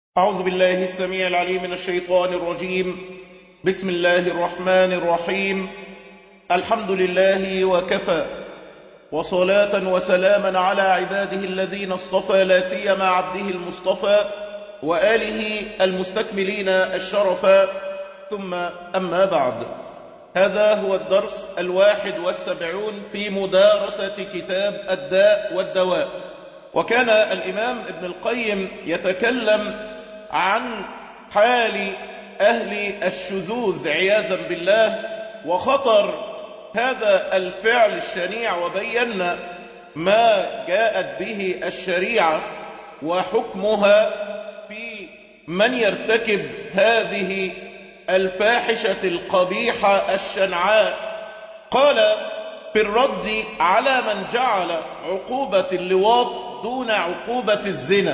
أعوذ بالله السميع العليم من الشيطان الرجيم بسم الله الرحمن الرحيم الحمد لله وكفى وصلاة وسلاما على عباده الذين اصطفى لا سيما عبده المصطفى وآله المستكملين الشرفا ثم أما بعد هذا هو الدرس الواحد والسبعون في مدارسة كتاب الداء والدواء وكان الإمام ابن القيم يتكلم عن حال أهل الشذوذ عياذا بالله وخطر هذا الفعل الشنيع وبينا ما جاءت به الشريعة وحكمها في من يرتكب هذه الفاحشة القبيحة الشنعاء قال في الرد على من جعل عقوبة اللواط دون عقوبة الزنا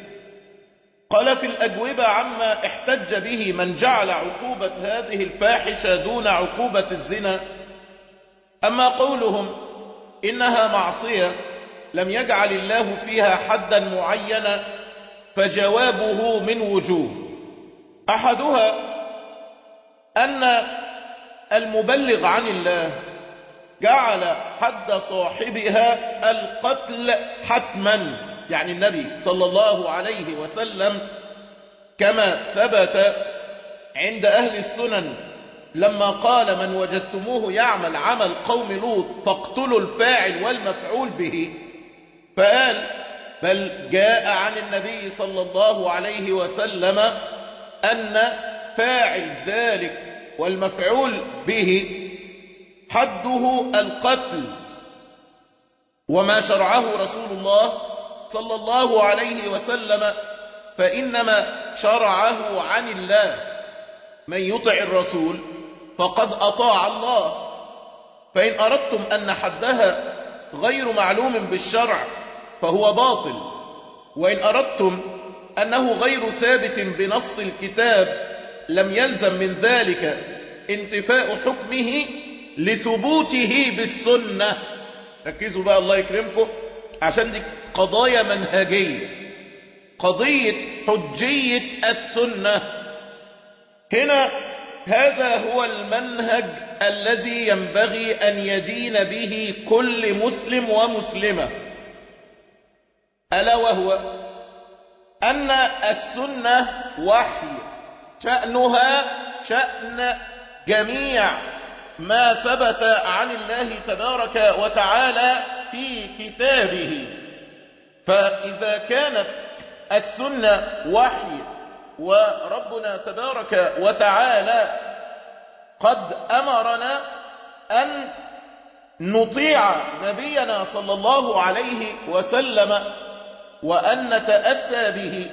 قال في الأجوبة عما احتج به من جعل عقوبة هذه الفاحشة دون عقوبة الزنا أما قولهم إنها معصية لم يجعل الله فيها حدا معينا فجوابه من وجوه أحدها أن المبلغ عن الله جعل حد صاحبها القتل حتما يعني النبي صلى الله عليه وسلم كما ثبت عند أهل السنن لما قال من وجدتموه يعمل عمل قوم لوط فاقتلوا الفاعل والمفعول به فقال بل جاء عن النبي صلى الله عليه وسلم أن فاعل ذلك والمفعول به حده القتل وما شرعه رسول الله صلى الله عليه وسلم فإنما شرعه عن الله من يطع الرسول فقد أطاع الله فإن أردتم أن حدها غير معلوم بالشرع فهو باطل وإن أردتم أنه غير ثابت بنص الكتاب لم يلزم من ذلك انتفاء حكمه لثبوته بالسنة ركزوا بقى الله يكرمكم عشان دي قضايا منهجية قضية حجية السنة هنا هذا هو المنهج الذي ينبغي أن يدين به كل مسلم ومسلمة ألا وهو أن السنة وحي شأنها شأن جميع ما ثبت عن الله تبارك وتعالى في كتابه فإذا كانت السنة وحي وربنا تبارك وتعالى قد أمرنا أن نطيع نبينا صلى الله عليه وسلم وأن نتأسى به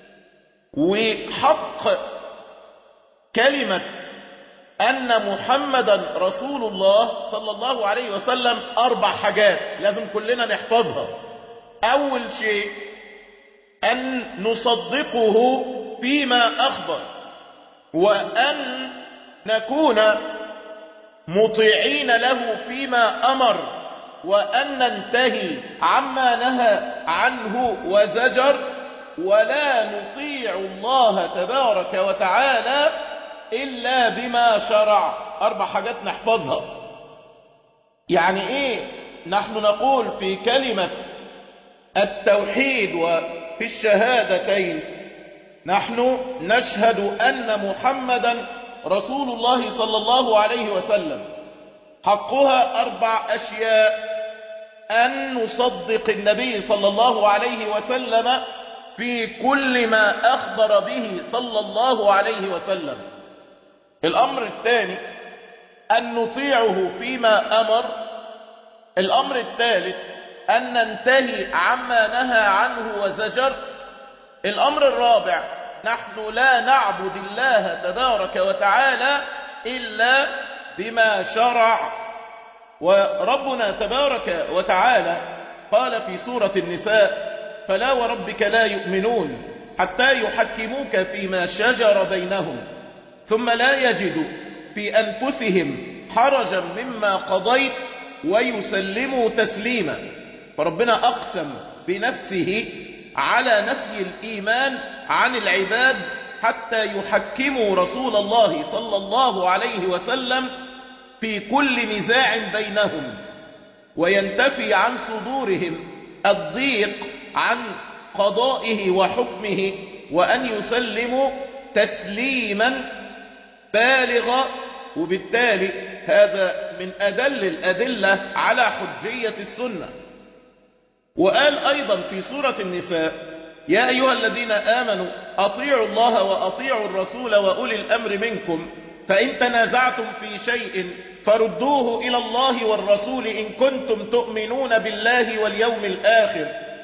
وحق كلمة أن محمدا رسول الله صلى الله عليه وسلم أربع حاجات لازم كلنا نحفظها أول شيء أن نصدقه فيما أخبر وأن نكون مطيعين له فيما أمر وأن ننتهي عما نهى عنه وزجر ولا نطيع الله تبارك وتعالى إلا بما شرع أربع حاجات نحفظها يعني إيه نحن نقول في كلمة التوحيد وفي الشهادتين نحن نشهد أن محمدا رسول الله صلى الله عليه وسلم حقها أربع أشياء أن نصدق النبي صلى الله عليه وسلم في كل ما أخبر به صلى الله عليه وسلم الأمر الثاني أن نطيعه فيما أمر الأمر الثالث أن ننتهي عما نهى عنه وزجر الأمر الرابع نحن لا نعبد الله تبارك وتعالى إلا بما شرع وربنا تبارك وتعالى قال في سورة النساء فلا وربك لا يؤمنون حتى يحكموك فيما شجر بينهم ثم لا يجدوا في أنفسهم حرجا مما قضيت ويسلموا تسليما فربنا أقسم بنفسه على نفي الإيمان عن العباد حتى يحكموا رسول الله صلى الله عليه وسلم في كل نزاع بينهم وينتفي عن صدورهم الضيق عن قضائه وحكمه وأن يسلموا تسليما بالغا وبالتالي هذا من أدل الأدلة على حجية السنة وقال أيضا في سورة النساء يا أيها الذين آمنوا أطيعوا الله وأطيعوا الرسول وأولي الأمر منكم فإن تنازعتم في شيء فردوه إلى الله والرسول إن كنتم تؤمنون بالله واليوم الآخر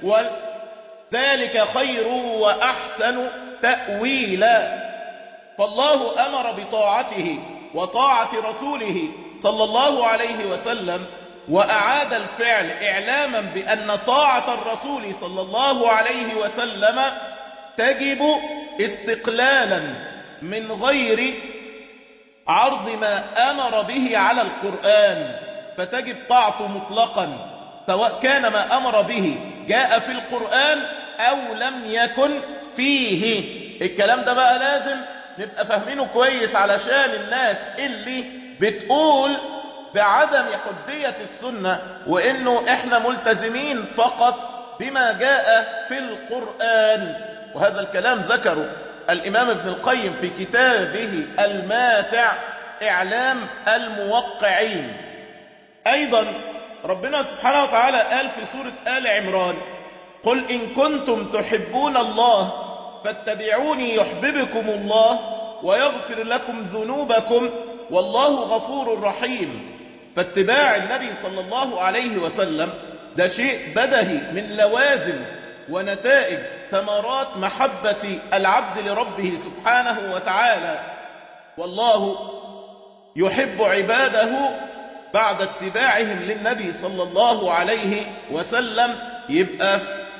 وذلك خير وأحسن تأويلا فالله أمر بطاعته وطاعة رسوله صلى الله عليه وسلم وأعاد الفعل إعلاما بأن طاعة الرسول صلى الله عليه وسلم تجب استقلالا من غير عرض ما أمر به على القرآن فتجب طاعته مطلقا سواء كان ما أمر به جاء في القرآن أو لم يكن فيه الكلام ده بقى لازم نبقى فاهمينه كويس علشان الناس اللي بتقول بعدم حجية السنة وإنه إحنا ملتزمين فقط بما جاء في القرآن وهذا الكلام ذكره الإمام ابن القيم في كتابه الماتع إعلام الموقعين أيضا ربنا سبحانه وتعالى قال في سورة آل عمران قل إن كنتم تحبون الله فاتبعوني يحببكم الله ويغفر لكم ذنوبكم والله غفور رحيم فاتباع النبي صلى الله عليه وسلم ده شيء بدهي من لوازم ونتائج ثمرات محبة العبد لربه سبحانه وتعالى والله يحب عباده بعد اتباعهم للنبي صلى الله عليه وسلم يبقى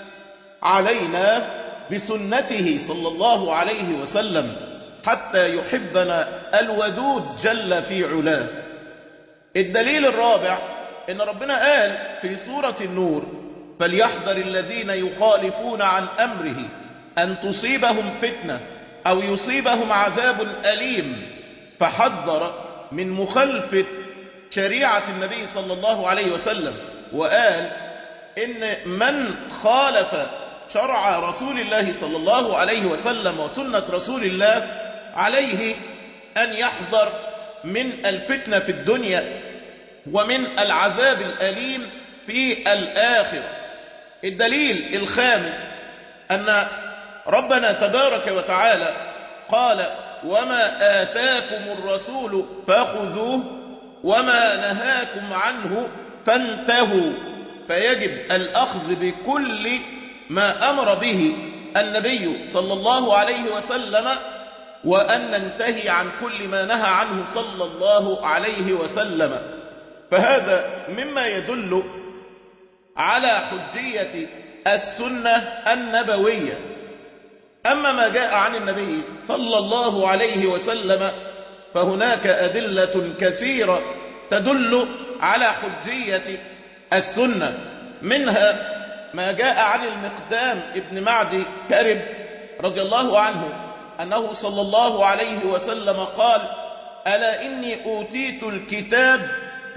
علينا بسنته صلى الله عليه وسلم حتى يحبنا الودود جل في علاه الدليل الرابع ان ربنا قال في سورة النور فليحذر الذين يخالفون عن امره ان تصيبهم فتنة او يصيبهم عذاب اليم فحذر من مخالفة شريعة النبي صلى الله عليه وسلم وقال ان من خالف شرع رسول الله صلى الله عليه وسلم وسنة رسول الله عليه أن يحذر من الفتنة في الدنيا ومن العذاب الأليم في الآخرة الدليل الخامس أن ربنا تبارك وتعالى قال وما آتاكم الرسول فخذوه وما نهاكم عنه فانتهوا فيجب الأخذ بكل ما أمر به النبي صلى الله عليه وسلم وأن ننتهي عن كل ما نهى عنه صلى الله عليه وسلم فهذا مما يدل على حجية السنة النبوية أما ما جاء عن النبي صلى الله عليه وسلم فهناك أدلة كثيرة تدل على حجية السنة منها ما جاء عن المقدام ابن معدي كرب رضي الله عنه أنه صلى الله عليه وسلم قال ألا إني أوتيت الكتاب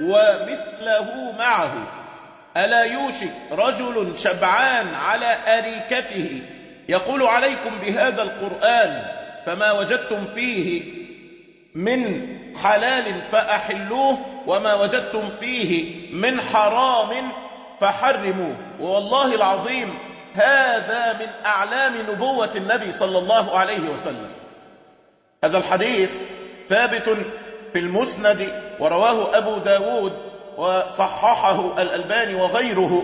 ومثله معه ألا يوشك رجل شبعان على أريكته يقول عليكم بهذا القرآن فما وجدتم فيه من حلال فأحلوه وما وجدتم فيه من حرام فحرموه والله العظيم هذا من أعلام نبوة النبي صلى الله عليه وسلم هذا الحديث ثابت في المسند ورواه أبو داود وصححه الألباني وغيره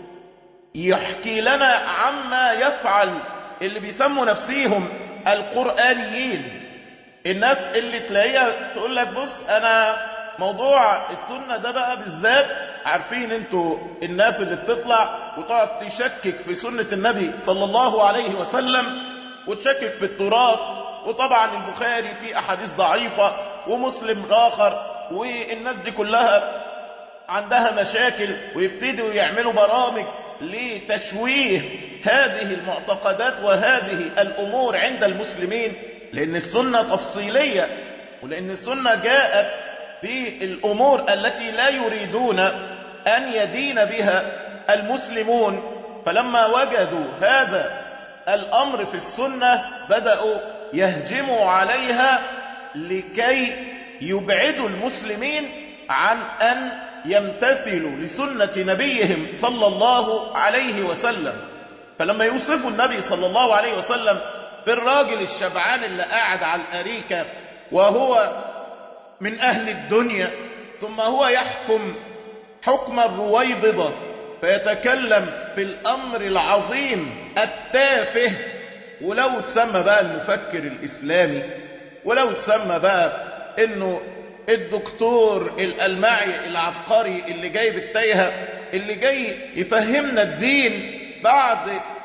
يحكي لنا عما يفعل اللي بيسموا نفسيهم القرآنيين الناس اللي تلاقيها تقول لك بص أنا موضوع السنة ده بقى بالذات عارفين انتوا الناس اللي بتطلع وتقعد تشكك في سنة النبي صلى الله عليه وسلم وتشكك في التراث وطبعا البخاري في أحاديث ضعيفة ومسلم آخر والناس دي كلها عندها مشاكل ويبتدوا يعملوا برامج لتشويه هذه المعتقدات وهذه الأمور عند المسلمين لأن السنة تفصيلية ولأن السنة جاءت بالأمور التي لا يريدون أن يدين بها المسلمون فلما وجدوا هذا الأمر في السنة بدأوا يهجموا عليها لكي يبعدوا المسلمين عن أن يمتثلوا لسنة نبيهم صلى الله عليه وسلم فلما يوصفوا النبي صلى الله عليه وسلم بالراجل الشبعان اللي قاعد على الأريكة وهو من أهل الدنيا ثم هو يحكم حكم الرويبضة فيتكلم في الأمر العظيم التافه ولو تسمى بقى المفكر الإسلامي ولو تسمى بقى إنه الدكتور الألمعي العبقري اللي جاي بالتايهة اللي جاي يفهمنا الدين بعد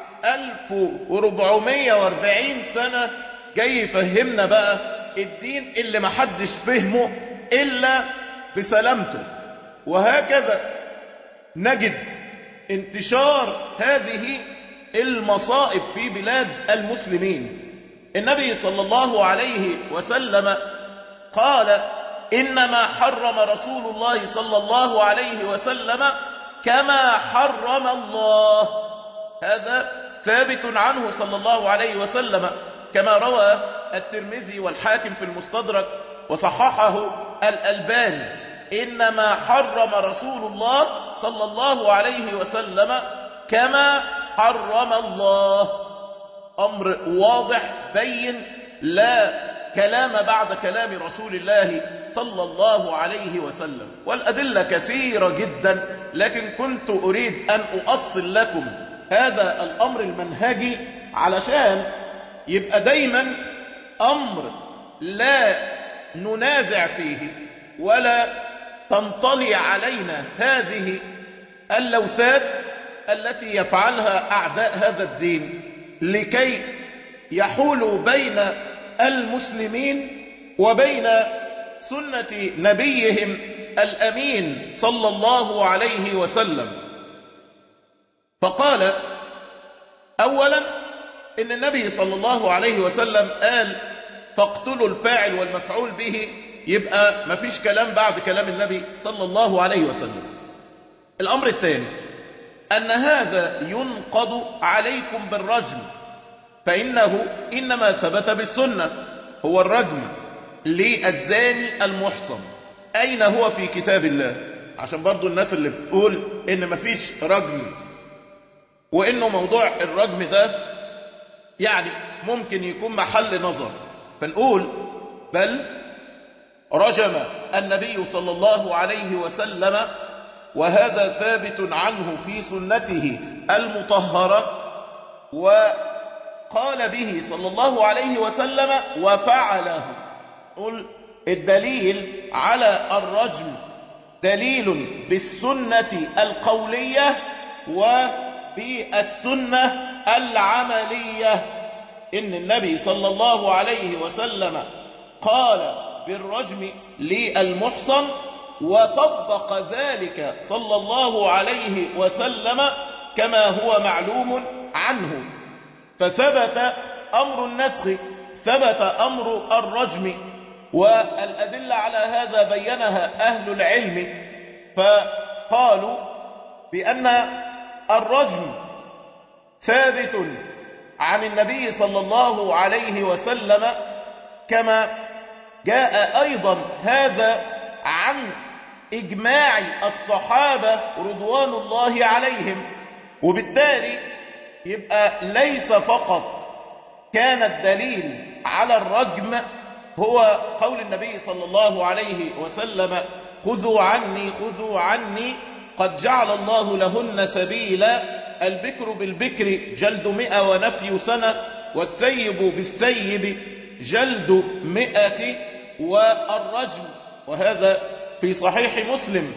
1440 سنة جاي يفهمنا بقى الدين اللي محدش فهمه إلا بسلامته وهكذا نجد انتشار هذه المصائب في بلاد المسلمين النبي صلى الله عليه وسلم قال إنما حرم رسول الله صلى الله عليه وسلم كما حرم الله هذا ثابت عنه صلى الله عليه وسلم كما روى الترمذي والحاكم في المستدرك وصححه الألباني إنما حرم رسول الله صلى الله عليه وسلم كما حرم الله أمر واضح بين لا كلام بعد كلام رسول الله صلى الله عليه وسلم والأدلة كثيرة جدا لكن كنت أريد أن أؤصل لكم هذا الأمر المنهجي علشان يبقى دايما أمر لا ننازع فيه ولا تنطلي علينا هذه اللوثات التي يفعلها أعداء هذا الدين لكي يحولوا بين المسلمين وبين سنة نبيهم الأمين صلى الله عليه وسلم فقال أولا إن النبي صلى الله عليه وسلم قال فاقتلوا الفاعل والمفعول به يبقى ما فيش كلام بعد كلام النبي صلى الله عليه وسلم الأمر الثاني أن هذا ينقض عليكم بالرجم فإنه إنما ثبت بالسنة هو الرجم للزاني المحصن أين هو في كتاب الله عشان برضو الناس اللي بتقول إن مفيش رجم وإنه موضوع الرجم ده يعني ممكن يكون محل نظر فنقول بل رجم النبي صلى الله عليه وسلم وهذا ثابت عنه في سنته المطهرة وقال به صلى الله عليه وسلم وفعله قل الدليل على الرجم دليل بالسنة القولية وبالسنة العملية إن النبي صلى الله عليه وسلم قال بالرجم للمحصن وطبق ذلك صلى الله عليه وسلم كما هو معلوم عنه فثبت أمر النسخ ثبت أمر الرجم والأدلة على هذا بينها أهل العلم فقالوا بأن الرجم ثابت عن النبي صلى الله عليه وسلم كما جاء أيضا هذا عن إجماع الصحابة رضوان الله عليهم وبالتالي يبقى ليس فقط كان الدليل على الرجم هو قول النبي صلى الله عليه وسلم خذوا عني خذوا عني قد جعل الله لهن سبيلا البكر بالبكر جلد مئة ونفي سنة والثيب بالثيب جلد مئة والرجم وهذا في صحيح مسلم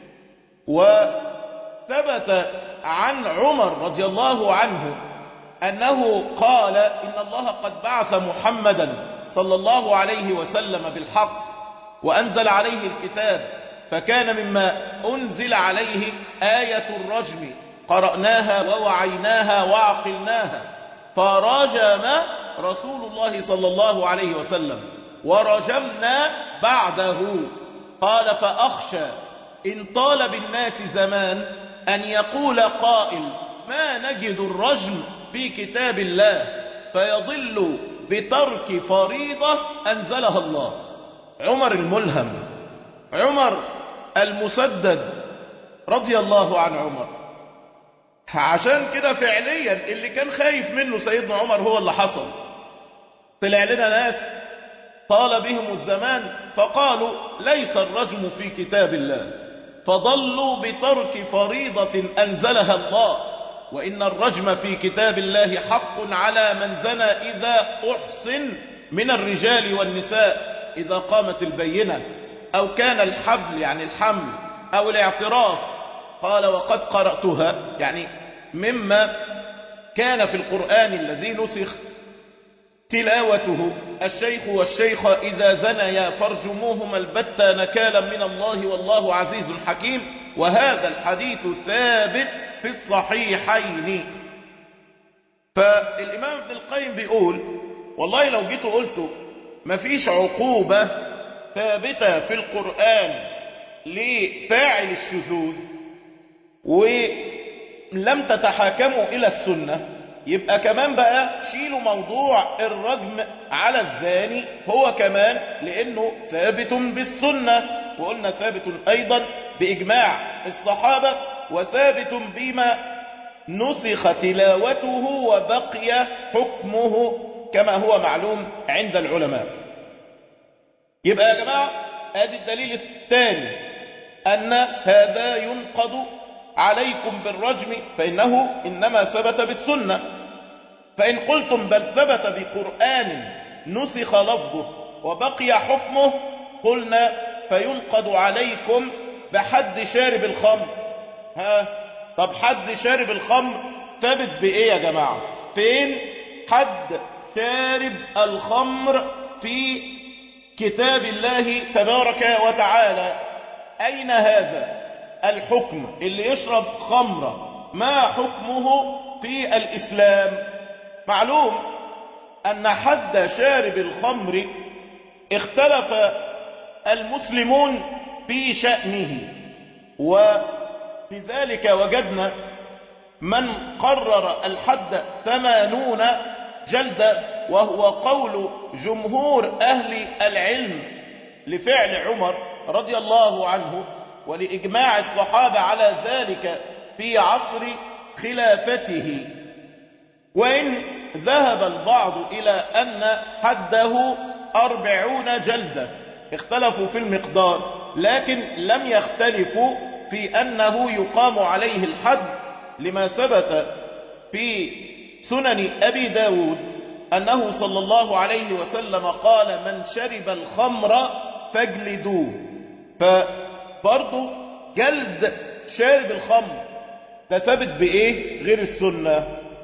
وثبت عن عمر رضي الله عنه أنه قال إن الله قد بعث محمدا صلى الله عليه وسلم بالحق وأنزل عليه الكتاب فكان مما أنزل عليه آية الرجم قرأناها ووعيناها وعقلناها فرجم رسول الله صلى الله عليه وسلم ورجمنا بعده قال فأخشى إن طال بالناس زمان أن يقول قائل ما نجد الرجم في كتاب الله فيضل بترك فريضة أنزلها الله عمر الملهم عمر المسدد رضي الله عن عمر عشان كده فعليا اللي كان خايف منه سيدنا عمر هو اللي حصل طلع لنا ناس طال بهم الزمان فقالوا ليس الرجم في كتاب الله فضلوا بترك فريضة أنزلها الله وإن الرجم في كتاب الله حق على من زنى إذا أحسن من الرجال والنساء إذا قامت البينة أو كان الحبل يعني الحمل أو الاعتراف قال وقد قرأتها يعني مما كان في القرآن الذي نسخ تلاوته الشيخ والشيخة إذا زنيا فارجموهما البتة نكالا من الله والله عزيز حكيم وهذا الحديث ثابت في الصحيحين فالإمام ابن القيم بيقول والله لو جيت قلت مفيش عقوبة ثابتة في القرآن لفاعل الشذوذ ولم تتحاكموا إلى السنة يبقى كمان بقى شيلوا موضوع الرجم على الزاني هو كمان لأنه ثابت بالسنة وقلنا ثابت أيضا بإجماع الصحابة وثابت بما نسخ تلاوته وبقي حكمه كما هو معلوم عند العلماء يبقى يا جماعة ادي الدليل الثاني أن هذا ينقض عليكم بالرجم فإنه إنما ثبت بالسنة فإن قلتم بل ثبت بقرآن نسخ لفظه وبقي حكمه قلنا فينقض عليكم بحد شارب الخمر ها طب حد شارب الخمر ثبت بإيه يا جماعة فين حد شارب الخمر في كتاب الله تبارك وتعالى أين هذا الحكم اللي يشرب خمرة ما حكمه في الإسلام معلوم أن حد شارب الخمر اختلف المسلمون في شأنه ولذلك وجدنا من قرر الحد ثمانون جلدة وهو قول جمهور أهل العلم لفعل عمر رضي الله عنه ولإجماع الصحابة على ذلك في عصر خلافته وإن ذهب البعض إلى أن حده أربعون جلدة اختلفوا في المقدار لكن لم يختلفوا في أنه يقام عليه الحد لما ثبت في سنن أبي داود أنه صلى الله عليه وسلم قال من شرب الخمر فاجلدوه فبرضه جلد شارب الخمر ده ثابت بإيه غير السنة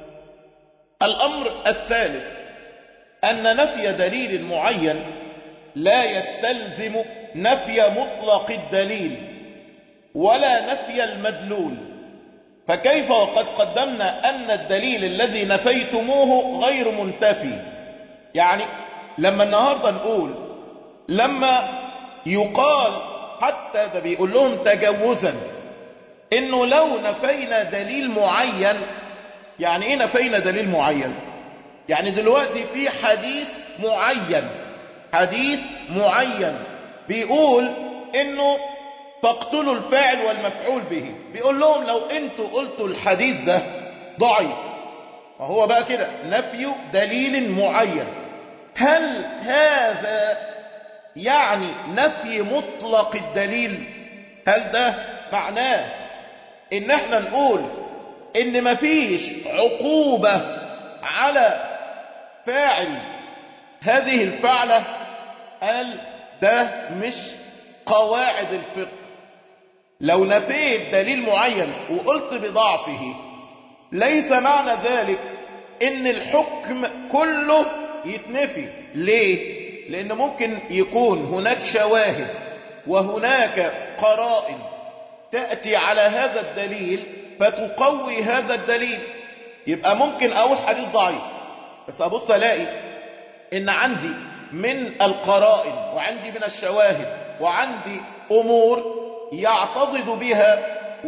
الأمر الثالث أن نفي دليل معين لا يستلزم نفي مطلق الدليل ولا نفي المدلول فكيف وقد قدمنا أن الدليل الذي نفيتموه غير منتفي يعني لما النهاردة نقول لما يقال حتى ده بيقول لهم تجوزا انه لو نفينا دليل معين يعني ايه نفينا دليل معين يعني دلوقتي في حديث معين حديث معين بيقول انه فاقتلوا الفاعل والمفعول به بيقول لهم لو انتوا قلتوا الحديث ده ضعيف وهو بقى كده نفي دليل معين هل هذا يعني نفي مطلق الدليل هل ده معناه ان احنا نقول ان مفيش عقوبة على فاعل هذه الفعلة قال ده مش قواعد الفقه لو نفيت دليل معين وقلت بضعفه ليس معنى ذلك ان الحكم كله يتنفي ليه لان ممكن يكون هناك شواهد وهناك قرائن تأتي على هذا الدليل فتقوي هذا الدليل يبقى ممكن أقول حديث ضعيف بس أبص ألاقي إن عندي من القرائن وعندي من الشواهد وعندي أمور يعتضد بها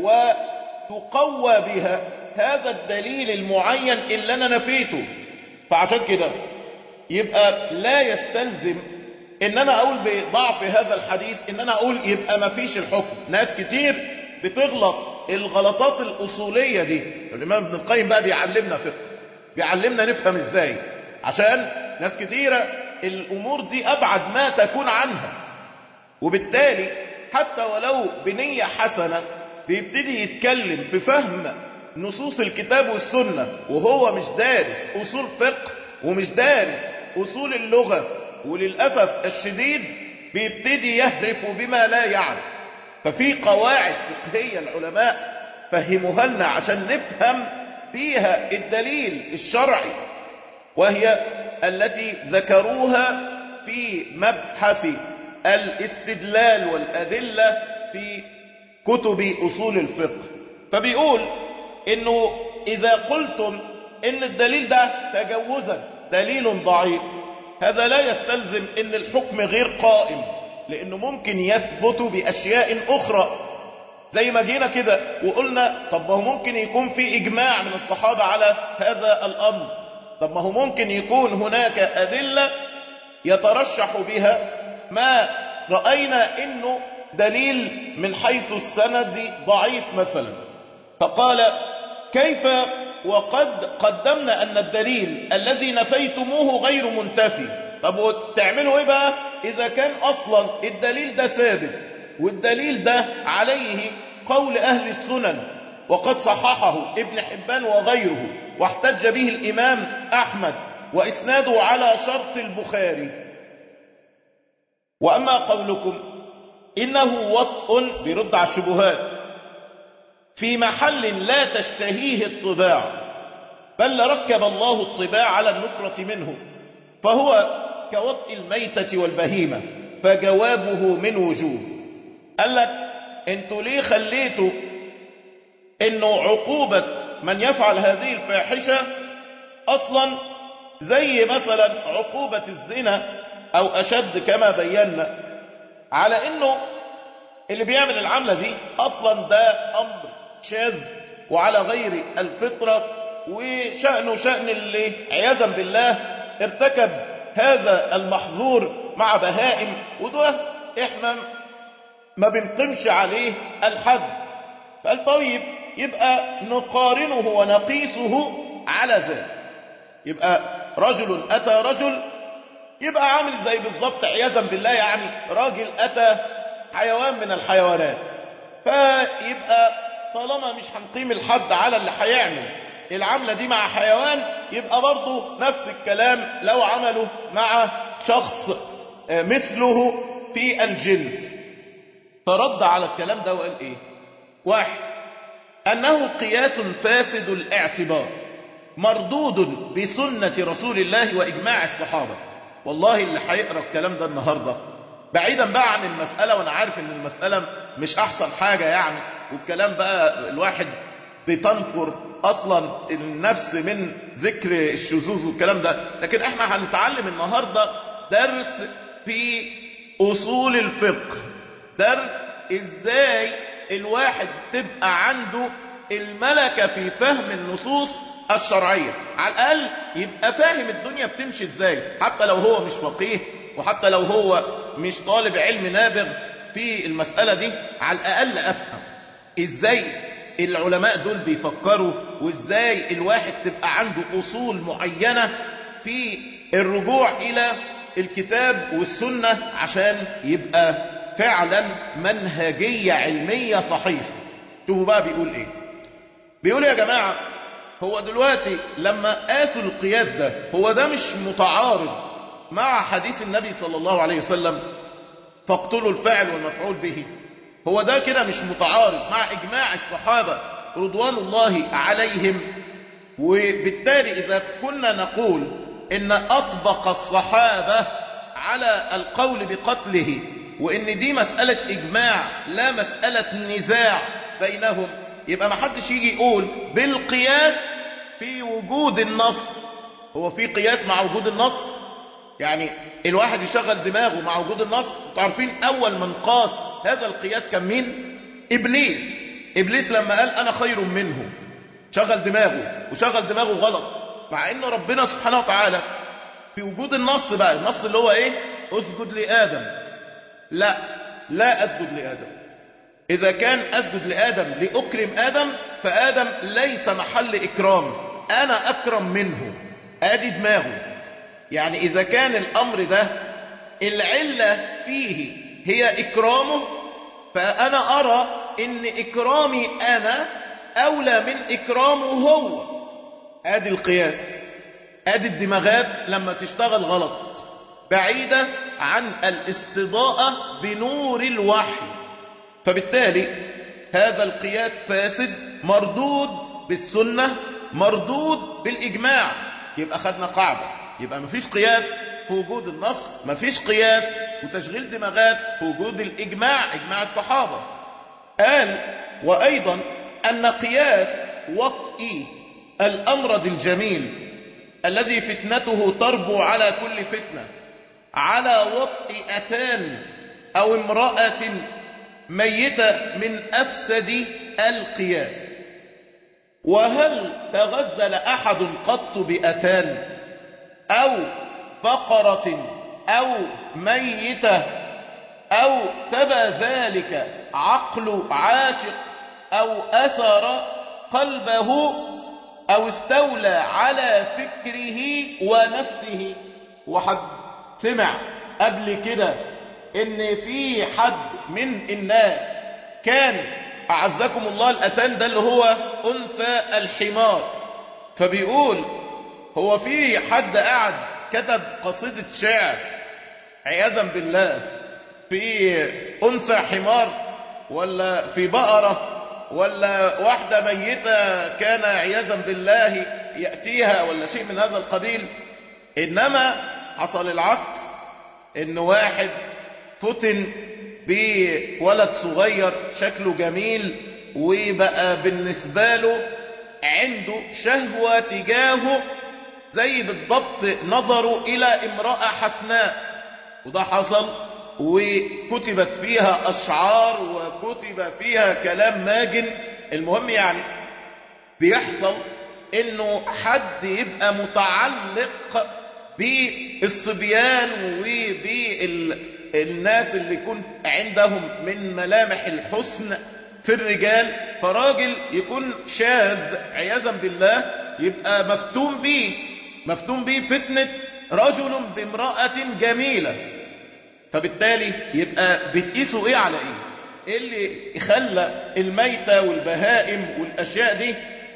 ويقوى بها هذا الدليل المعين اللي أنا نفيته فعشان كده يبقى لا يستلزم ان انا اقول بضعف هذا الحديث ان انا اقول يبقى ما فيش الحكم ناس كتير بتغلط الغلطات الاصولية دي الامام ابن القيم بقى بيعلمنا فقه بيعلمنا نفهم ازاي عشان ناس كتيرة الامور دي ابعد ما تكون عنها وبالتالي حتى ولو بنية حسنة بيبتدي يتكلم في فهم نصوص الكتاب والسنة وهو مش دارس اصول فقه ومش دارس اصول اللغة وللأسف الشديد بيبتدي يهرف بما لا يعرف ففي قواعد فقهية العلماء فهموها لنا عشان نفهم فيها الدليل الشرعي وهي التي ذكروها في مبحث الاستدلال والأدلة في كتب أصول الفقه فبيقول إنه إذا قلتم إن الدليل ده تجوزا دليل ضعيف هذا لا يستلزم ان الحكم غير قائم لانه ممكن يثبت باشياء اخرى زي ما جينا كده وقلنا طب ما هو ممكن يكون في اجماع من الصحابة على هذا الامر طب ما هو ممكن يكون هناك ادلة يترشح بها ما رأينا انه دليل من حيث السند ضعيف مثلا فقال كيف وقد قدمنا أن الدليل الذي نفيتموه غير منتفي طب تعملوا إيه بقى إذا كان أصلا الدليل ده ثابت والدليل ده عليه قول أهل السنن وقد صححه ابن حبان وغيره واحتج به الإمام أحمد وإسناده على شرط البخاري وأما قولكم إنه وطء بيرد على الشبهات في محل لا تشتهيه الطباع بل ركب الله الطباع على النكرة منه فهو كوطء الميتة والبهيمة فجوابه من وجوه قال لك انتوا ليه خليتوا انه عقوبة من يفعل هذه الفاحشة اصلا زي مثلا عقوبة الزنا او اشد كما بينا على انه اللي بيعمل العملة دي اصلا ده امر شاذ وعلى غير الفطرة وشأنه شأن اللي عياذا بالله ارتكب هذا المحظور مع بهائم وده احنا ما بنقمش عليه الحد قال طيب يبقى نقارنه ونقيسه على ذلك يبقى رجل أتى رجل يبقى عامل زي بالظبط عياذا بالله يعني راجل أتى حيوان من الحيوانات فيبقى طالما مش هنقيم الحد على اللي هيعمل العملة دي مع حيوان يبقى برضه نفس الكلام لو عمله مع شخص مثله في الجنس فرد على الكلام ده وقال ايه واحد انه قياس فاسد الاعتبار مردود بسنة رسول الله واجماع الصحابة والله اللي هيقرا الكلام ده النهارده بعيدا بقى عن المسألة وانا عارف ان المسألة مش احسن حاجة يعني والكلام بقى الواحد بتنفر اصلا النفس من ذكر الشذوذ والكلام ده لكن احنا هنتعلم النهاردة درس في اصول الفقه درس ازاي الواحد تبقى عنده الملكة في فهم النصوص الشرعية على الاقل يبقى فاهم الدنيا بتمشي ازاي حتى لو هو مش فقيه وحتى لو هو مش طالب علم نابغ في المسألة دي على الأقل أفهم إزاي العلماء دول بيفكروا وإزاي الواحد تبقى عنده أصول معينة في الرجوع إلى الكتاب والسنة عشان يبقى فعلا منهجية علمية صحيحة شوفوا بقى بيقول إيه بيقول يا جماعة هو دلوقتي لما قاسوا القياس ده هو ده مش متعارض مع حديث النبي صلى الله عليه وسلم فاقتلوا الفاعل والمفعول به هو ده كده مش متعارض مع إجماع الصحابة رضوان الله عليهم وبالتالي إذا كنا نقول إن أطبق الصحابة على القول بقتله وإن دي مسألة إجماع لا مسألة نزاع بينهم يبقى ما حدش يجي يقول بالقياس في وجود النص هو في قياس مع وجود النص يعني الواحد يشغل دماغه مع وجود النص انتوا عارفين اول من قاس هذا القياس كان مين ابليس ابليس لما قال انا خير منه شغل دماغه وشغل دماغه غلط مع ان ربنا سبحانه وتعالى في وجود النص بقى النص اللي هو ايه اسجد لآدم لا لا اسجد لآدم اذا كان اسجد لآدم لأكرم آدم فآدم ليس محل اكرام انا اكرم منه ادي دماغه يعني اذا كان الامر ده العلة فيه هي اكرامه فانا ارى ان اكرامي انا اولى من اكرامه هو ادي القياس ادي الدماغات لما تشتغل غلط بعيدة عن الاستضاءة بنور الوحي فبالتالي هذا القياس فاسد مردود بالسنة مردود بالإجماع يبقى خدنا قاعدة يبقى مفيش قياس في وجود النص مفيش قياس وتشغيل دماغات في وجود الإجماع إجماع الصحابة قال وأيضا أن قياس وطئ الأمرد الجميل الذي فتنته تربو على كل فتنة على وطئ أتان أو امرأة ميتة من أفسد القياس وهل تغزل أحد قط بأتان أو بقرة أو ميتة أو تبى ذلك عقل عاشق أو أثر قلبه أو استولى على فكره ونفسه وحد سمع قبل كده ان في حد من الناس كان أعزكم الله الأتان ده اللي هو أنثى الحمار فبيقول هو في حد قاعد كتب قصيدة شعر عياذا بالله في أنثى حمار ولا في بقرة ولا واحدة ميتة كان عياذا بالله يأتيها ولا شيء من هذا القبيل إنما حصل العكس إن واحد فتن بولد صغير شكله جميل وبقى بالنسبة له عنده شهوة تجاهه زي بالضبط نظره إلى امرأة حسناء وده حصل وكتبت فيها أشعار وكتب فيها كلام ماجن المهم يعني بيحصل انه حد يبقى متعلق بالصبيان وبالناس اللي يكون عندهم من ملامح الحسن في الرجال فراجل يكون شاذ عياذا بالله يبقى مفتون به مفتون به فتنة رجل بامرأة جميلة فبالتالي يبقى بتقيسوا ايه على ايه ايه اللي خلى الميتة والبهائم والاشياء دي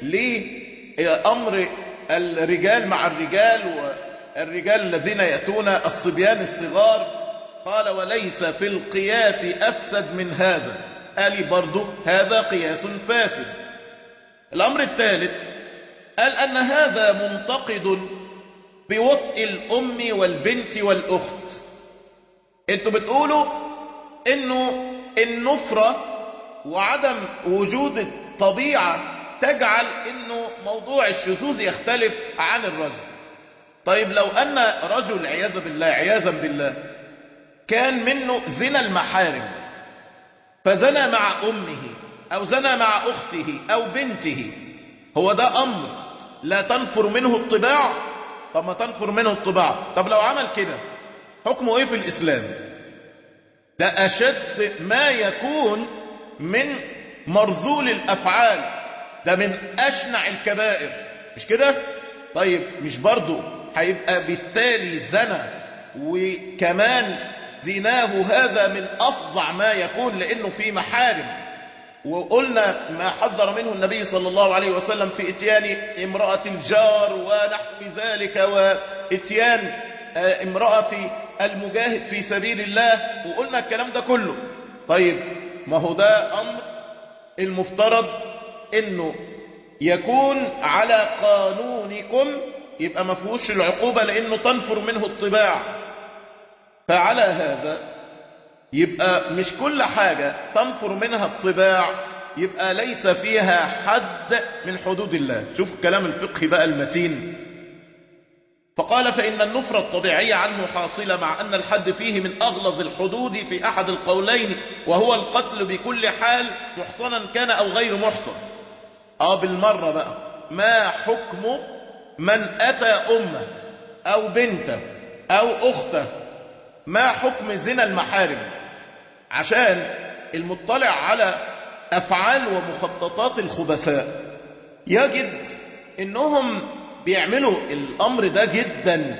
لامر الرجال مع الرجال والرجال الذين يأتون الصبيان الصغار قال وليس في القياس افسد من هذا قال برضو هذا قياس فاسد الامر الثالث قال ان هذا منتقد بوطء الام والبنت والاخت انتوا بتقولوا انه النفرة وعدم وجود الطبيعة تجعل انه موضوع الشذوذ يختلف عن الرجل طيب لو ان رجل عياذا بالله عياذا بالله كان منه زنا المحارم فزنى مع امه او زنى مع اخته او بنته هو ده امر لا تنفر منه الطباع طب ما تنفر منه الطباع طب لو عمل كده حكمه ايه في الاسلام ده اشد ما يكون من مرذول الافعال ده من اشنع الكبائر مش كده طيب مش برضو هيبقى بالتالي زنا وكمان زناه هذا من افظع ما يكون لانه في محارم وقلنا ما حذر منه النبي صلى الله عليه وسلم في اتيان امرأة الجار ونحو ذلك واتيان امرأة المجاهد في سبيل الله وقلنا الكلام ده كله طيب ما هو ده أمر المفترض انه يكون على قانونكم يبقى ما فيهوش العقوبة لانه تنفر منه الطباع فعلى هذا يبقى مش كل حاجة تنفر منها الطباع يبقى ليس فيها حد من حدود الله شوف الكلام الفقهي بقى المتين فقال فإن النفرة الطبيعية عنه حاصلة مع أن الحد فيه من أغلظ الحدود في أحد القولين وهو القتل بكل حال محصنا كان أو غير محصن آه بالمرة بقى ما حكم من أتى أمه أو بنته أو أخته ما حكم زنا المحارم عشان المطلع على أفعال ومخططات الخبثاء يجد إنهم بيعملوا الأمر ده جدا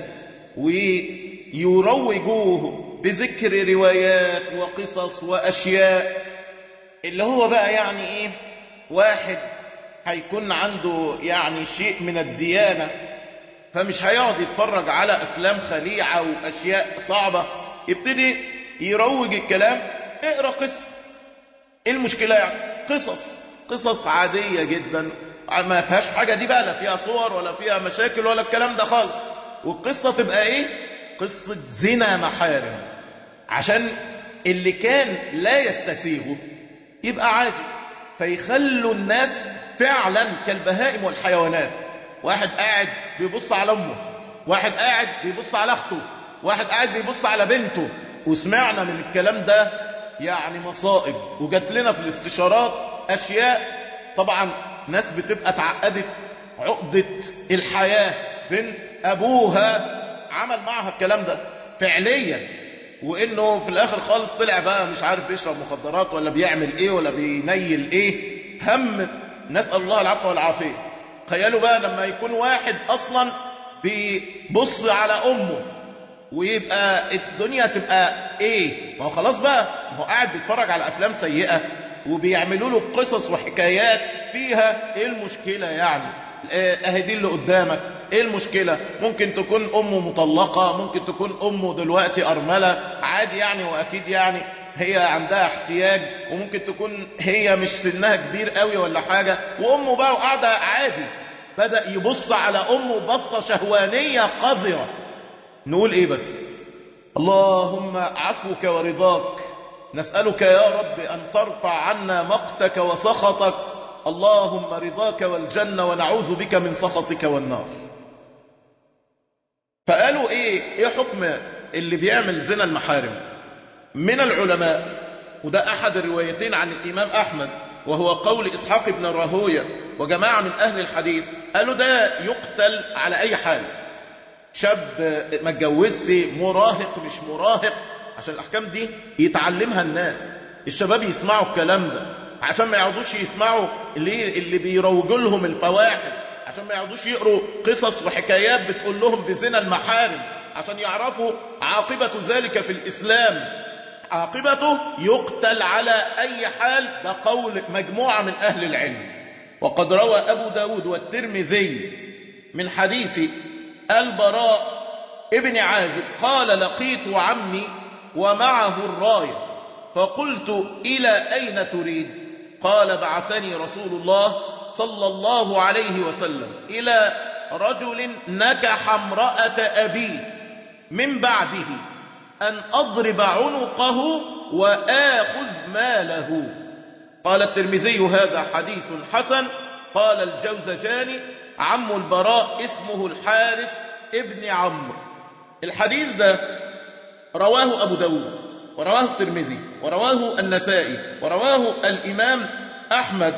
ويروجوه بذكر روايات وقصص وأشياء اللي هو بقى يعني إيه واحد هيكون عنده يعني شيء من الديانة فمش هيقعد يتفرج على أفلام خليعة وأشياء صعبة يبتدي يروج الكلام اقرأ قصة ايه المشكلة يعني قصص قصص عادية جدا ما فيهاش حاجة دي بقى لا فيها صور ولا فيها مشاكل ولا الكلام ده خالص والقصة تبقى ايه قصة زنا محارم عشان اللي كان لا يستسيغه يبقى عادي فيخلوا الناس فعلا كالبهائم والحيوانات واحد قاعد بيبص على امه واحد قاعد بيبص على اخته واحد قاعد بيبص على بنته وسمعنا من الكلام ده يعني مصائب وجات لنا في الاستشارات اشياء طبعا ناس بتبقى اتعقدت عقدة الحياة بنت ابوها عمل معها الكلام ده فعليا وانه في الاخر خالص طلع بقى مش عارف بيشرب مخدرات ولا بيعمل ايه ولا بينيل ايه هم نسأل الله العفو والعافية تخيلوا بقى لما يكون واحد اصلا بيبص على امه ويبقى الدنيا تبقى ايه ما هو خلاص بقى ما هو قاعد بيتفرج على افلام سيئة وبيعملوا له قصص وحكايات فيها ايه المشكلة يعني اهي دي اللي قدامك ايه المشكلة ممكن تكون امه مطلقة ممكن تكون امه دلوقتي ارملة عادي يعني واكيد يعني هي عندها احتياج وممكن تكون هي مش سنها كبير قوي ولا حاجة وامه بقى وقاعدة عادي بدأ يبص على امه بصة شهوانية قذرة نقول ايه بس اللهم عفوك ورضاك نسألك يا رب أن ترفع عنا مقتك وسخطك اللهم رضاك والجنة ونعوذ بك من سخطك والنار فقالوا ايه ايه حكم اللي بيعمل زنا المحارم من العلماء وده احد الروايتين عن الامام احمد وهو قول اسحاق بن راهويه وجماعه من اهل الحديث قالوا ده يقتل على اي حال شاب ما اتجوزش مراهق مش مراهق عشان الاحكام دي يتعلمها الناس الشباب يسمعوا الكلام ده عشان ما يقعدوش يسمعوا اللي اللي بيروجوا لهم الفواحش عشان ما يقعدوش يقروا قصص وحكايات بتقول لهم بزنا المحارم عشان يعرفوا عاقبة ذلك في الإسلام عاقبته يقتل على أي حال ده قول مجموعة من أهل العلم وقد روى أبو داود والترمذي من حديث البراء ابن عازب قال لقيت عمي ومعه الراية فقلت إلى أين تريد قال بعثني رسول الله صلى الله عليه وسلم إلى رجل نكح امرأة أبيه من بعده أن أضرب عنقه وآخذ ماله قال الترمذي هذا حديث حسن قال الجوزجاني عم البراء اسمه الحارث ابن عمرو الحديث ده رواه أبو داود ورواه الترمذي ورواه النسائي ورواه الإمام أحمد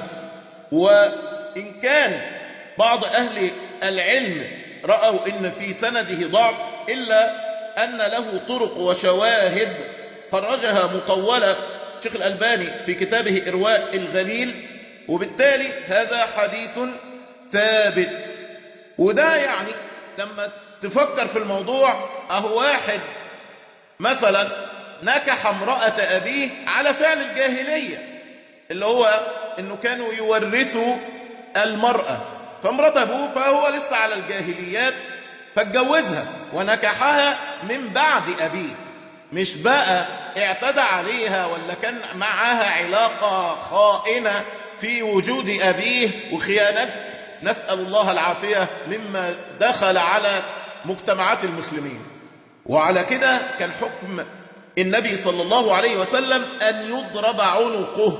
وإن كان بعض أهل العلم رأوا إن في سنده ضعف إلا أن له طرق وشواهد خرجها مطولة شيخ الألباني في كتابه إرواء الغليل وبالتالي هذا حديث ثابت وده يعني لما تفكر في الموضوع أهو واحد مثلا نكح امرأة أبيه على فعل الجاهلية اللي هو انه كانوا يورثوا المرأة فامرأة ابوه فهو لسه على الجاهليات فاتجوزها ونكحها من بعد أبيه مش بقى اعتدى عليها ولا كان معاها علاقة خائنة في وجود أبيه وخيانات نسأل الله العافية مما دخل على مجتمعات المسلمين وعلى كده كان حكم النبي صلى الله عليه وسلم أن يضرب عنقه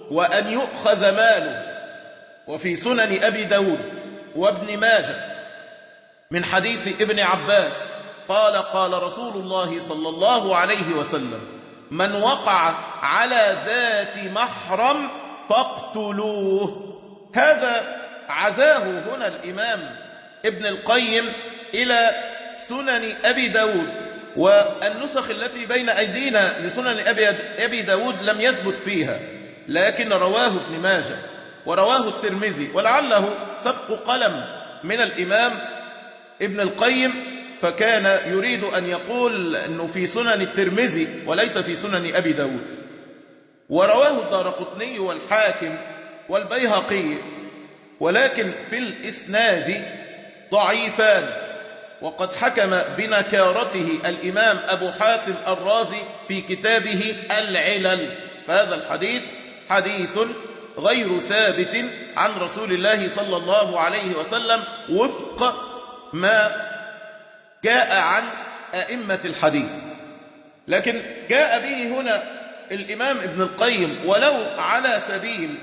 وأن يؤخذ ماله وفي سنن أبي داود وابن ماجه من حديث ابن عباس قال قال رسول الله صلى الله عليه وسلم من وقع على ذات محرم فاقتلوه هذا عزاه هنا الإمام ابن القيم إلى سنن أبي داود والنسخ التي بين أيدينا لسنن أبي داود لم يثبت فيها لكن رواه ابن ماجه ورواه الترمذي ولعله سبق قلم من الإمام ابن القيم فكان يريد أن يقول أنه في سنن الترمذي وليس في سنن أبي داود ورواه الدار قطني والحاكم والبيهقي ولكن في الإسناد ضعيفان وقد حكم بنكارته الإمام أبو حاتم الرازي في كتابه العلل فهذا الحديث حديث غير ثابت عن رسول الله صلى الله عليه وسلم وفق ما جاء عن أئمة الحديث لكن جاء به هنا الإمام ابن القيم ولو على سبيل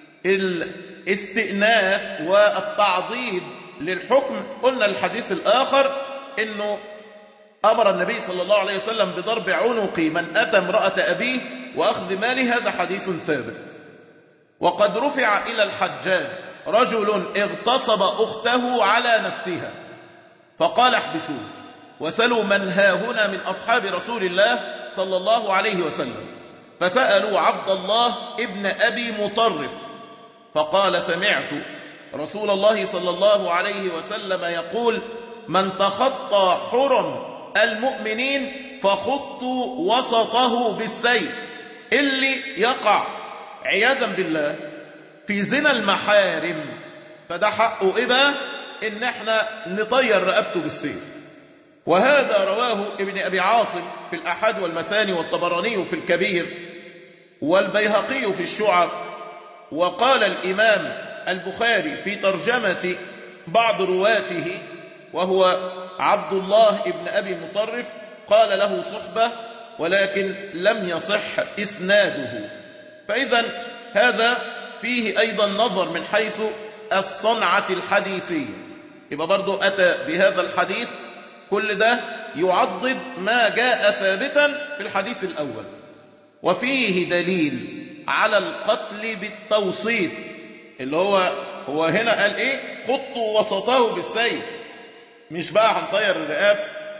الاستئناس والتعضيد للحكم قلنا الحديث الآخر أنه أمر النبي صلى الله عليه وسلم بضرب عنق من أتى امرأة أبيه وأخذ ماله هذا حديث ثابت وقد رفع إلى الحجاج رجل اغتصب أخته على نفسها فقال احبسوه وسلوا من ها هنا من أصحاب رسول الله صلى الله عليه وسلم فسألوا عبد الله ابن أبي مطرف فقال سمعت رسول الله صلى الله عليه وسلم يقول من تخطى حرم المؤمنين فخطوا وسطه بالسيف اللي يقع عياذا بالله في زنا المحارم فده حقه إيه بقى إن احنا نطير رقبته بالسيف وهذا رواه ابن أبي عاصم في الأحد والمثاني والطبراني في الكبير والبيهقي في الشعب وقال الإمام البخاري في ترجمة بعض رواته وهو عبد الله ابن أبي مطرف قال له صحبة ولكن لم يصح إسناده فإذا هذا فيه أيضا نظر من حيث الصنعة الحديثية يبقى برضو أتى بهذا الحديث كل ده يعضد ما جاء ثابتا في الحديث الأول وفيه دليل على القتل بالتوسيط اللي هو هو هنا قال ايه خطوا وسطه بالسيف مش بقى هنطير الرقاب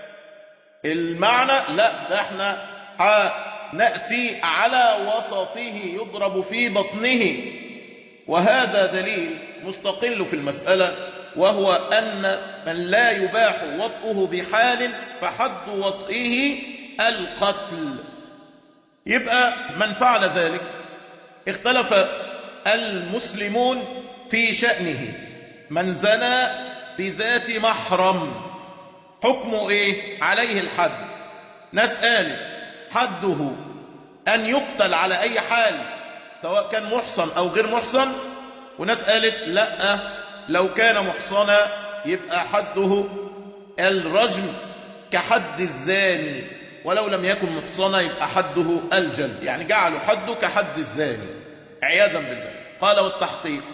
المعنى لا ده احنا نأتي على وسطه يضرب في بطنه وهذا دليل مستقل في المسألة وهو أن من لا يباح وطئه بحال فحد وطئه القتل يبقى من فعل ذلك اختلف المسلمون في شأنه من زنى بذات محرم حكمه ايه عليه الحد ناس قالت حده أن يقتل على أي حال سواء كان محصن أو غير محصن وناس قالت لا لو كان محصنا يبقى حده الرجم كحد الزاني ولو لم يكن محصنا يبقى حده الجلد يعني جعلوا حده كحد الزاني عياذا بالله قال والتحقيق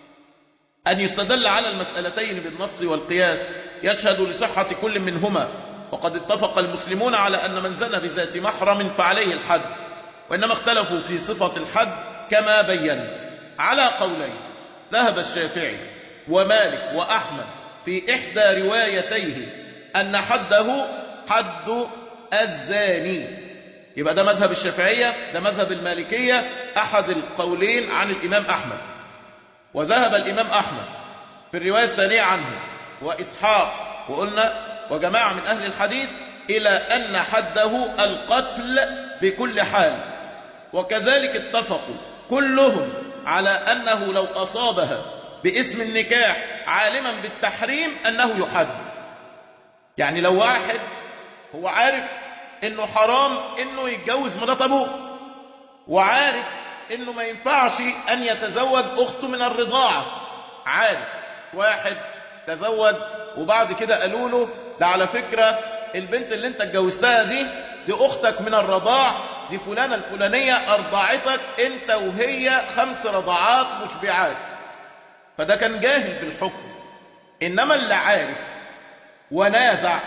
أن يستدل على المسألتين بالنص والقياس يشهد لصحة كل منهما وقد اتفق المسلمون على أن من زنى بذات محرم فعليه الحد وإنما اختلفوا في صفة الحد كما بين على قولين ذهب الشافعي ومالك وأحمد في إحدى روايتيه أن حده حد الزاني يبقى ده مذهب الشافعية ده مذهب المالكية أحد القولين عن الإمام أحمد وذهب الإمام أحمد في الرواية الثانية عنه وإسحاق وقلنا وجماعة من أهل الحديث إلى أن حده القتل بكل حال وكذلك اتفقوا كلهم على أنه لو أصابها باسم النكاح عالما بالتحريم أنه يحد يعني لو واحد هو عارف انه حرام انه يتجوز مرات ابوه وعارف انه ما ينفعش ان يتزوج اخته من الرضاعة عارف واحد تزوج وبعد كده قالوا له ده على فكرة البنت اللي انت اتجوزتها دي دي اختك من الرضاع دي فلانة الفلانية أرضعتك أنت وهي خمس رضعات مشبعات فده كان جاهل بالحكم إنما اللي عارف ونازع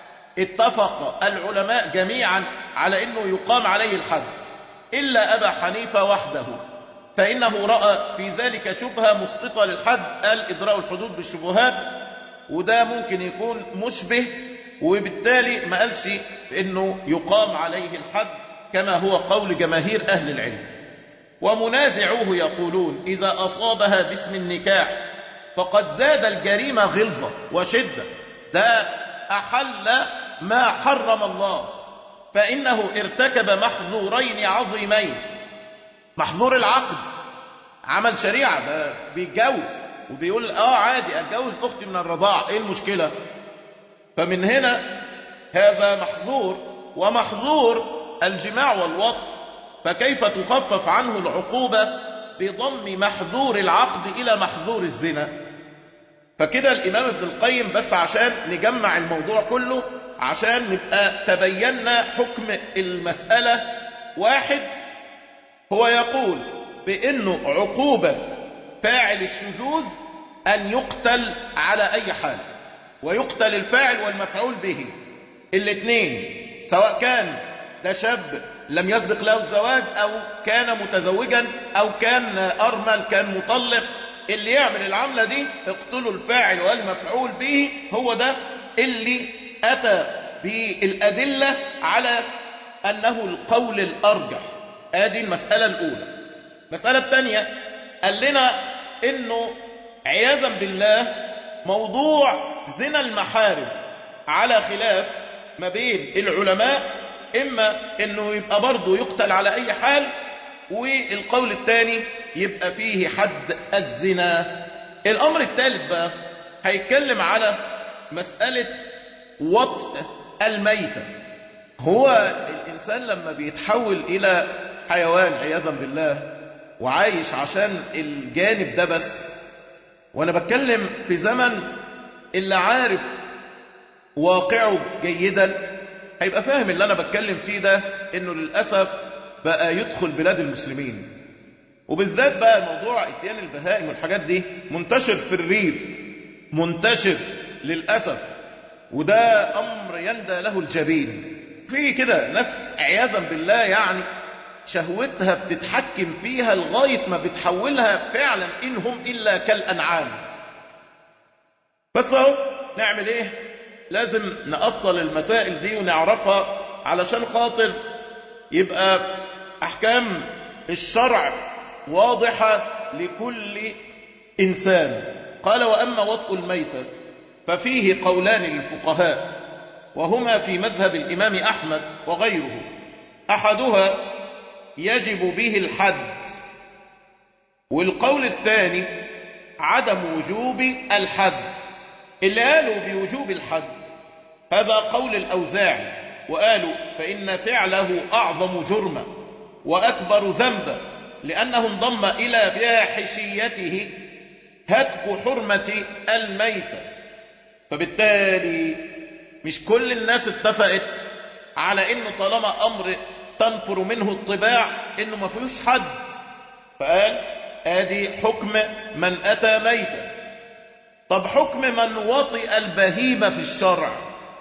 اتفق العلماء جميعا على أنه يقام عليه الحد إلا أبا حنيفة وحده فإنه رأى في ذلك شبهة مسقطة للحد قال إدراء الحدود بالشبهات وده ممكن يكون مشبه وبالتالي ما قالش انه يقام عليه الحد كما هو قول جماهير اهل العلم ومنازعوه يقولون اذا اصابها باسم النكاح فقد زاد الجريمة غلظة وشدة ده احل ما حرم الله فانه ارتكب محظورين عظيمين محظور العقد عمل شريعة ده بيتجوز وبيقول اه عادي اتجوز اختي من الرضاعة ايه المشكلة فمن هنا هذا محظور ومحظور الجماع والوطن فكيف تخفف عنه العقوبة بضم محظور العقد إلى محظور الزنا فكده الإمام ابن القيم بس عشان نجمع الموضوع كله عشان نبقى تبينا حكم المسألة واحد هو يقول بأنه عقوبة فاعل الشذوذ أن يقتل على أي حال ويقتل الفاعل والمفعول به الاثنين سواء كان ده شاب لم يسبق له الزواج او كان متزوجا او كان ارمل كان مطلق اللي يعمل العملة دي اقتلوا الفاعل والمفعول به هو ده اللي اتى بالادلة على انه القول الارجح ادي المسألة الاولى المسألة الثانية قال لنا انه عياذا بالله موضوع زنا المحارم على خلاف ما بين العلماء إما أنه يبقى برضه يقتل على أي حال والقول الثاني يبقى فيه حد الزنا الأمر الثالث بقى هيتكلم على مسألة وطء الميتة هو الإنسان لما بيتحول إلى حيوان عياذا بالله وعايش عشان الجانب ده بس وانا بتكلم في زمن اللي عارف واقعه جيدا هيبقى فاهم اللي انا بتكلم فيه ده انه للأسف بقى يدخل بلاد المسلمين وبالذات بقى موضوع اتيان البهائم والحاجات دي منتشر في الريف منتشر للأسف وده أمر يندى له الجبين في كده ناس عياذا بالله يعني شهوتها بتتحكم فيها لغاية ما بتحولها فعلا إنهم إلا كالأنعام بس اهو نعمل إيه لازم نأصل المسائل دي ونعرفها علشان خاطر يبقى أحكام الشرع واضحة لكل إنسان قال وأما وطء الميتة ففيه قولان للفقهاء وهما في مذهب الإمام أحمد وغيره أحدها يجب به الحد والقول الثاني عدم وجوب الحد اللي قالوا بوجوب الحد هذا قول الأوزاعي وقالوا فإن فعله أعظم جرما وأكبر ذنبا لأنه انضم إلى فاحشيته هتك حرمة الميتة فبالتالي مش كل الناس اتفقت على انه طالما امر تنفر منه الطباع انه ما فيهوش حد فقال ادي حكم من اتى ميتا طب حكم من وطئ البهيمة في الشرع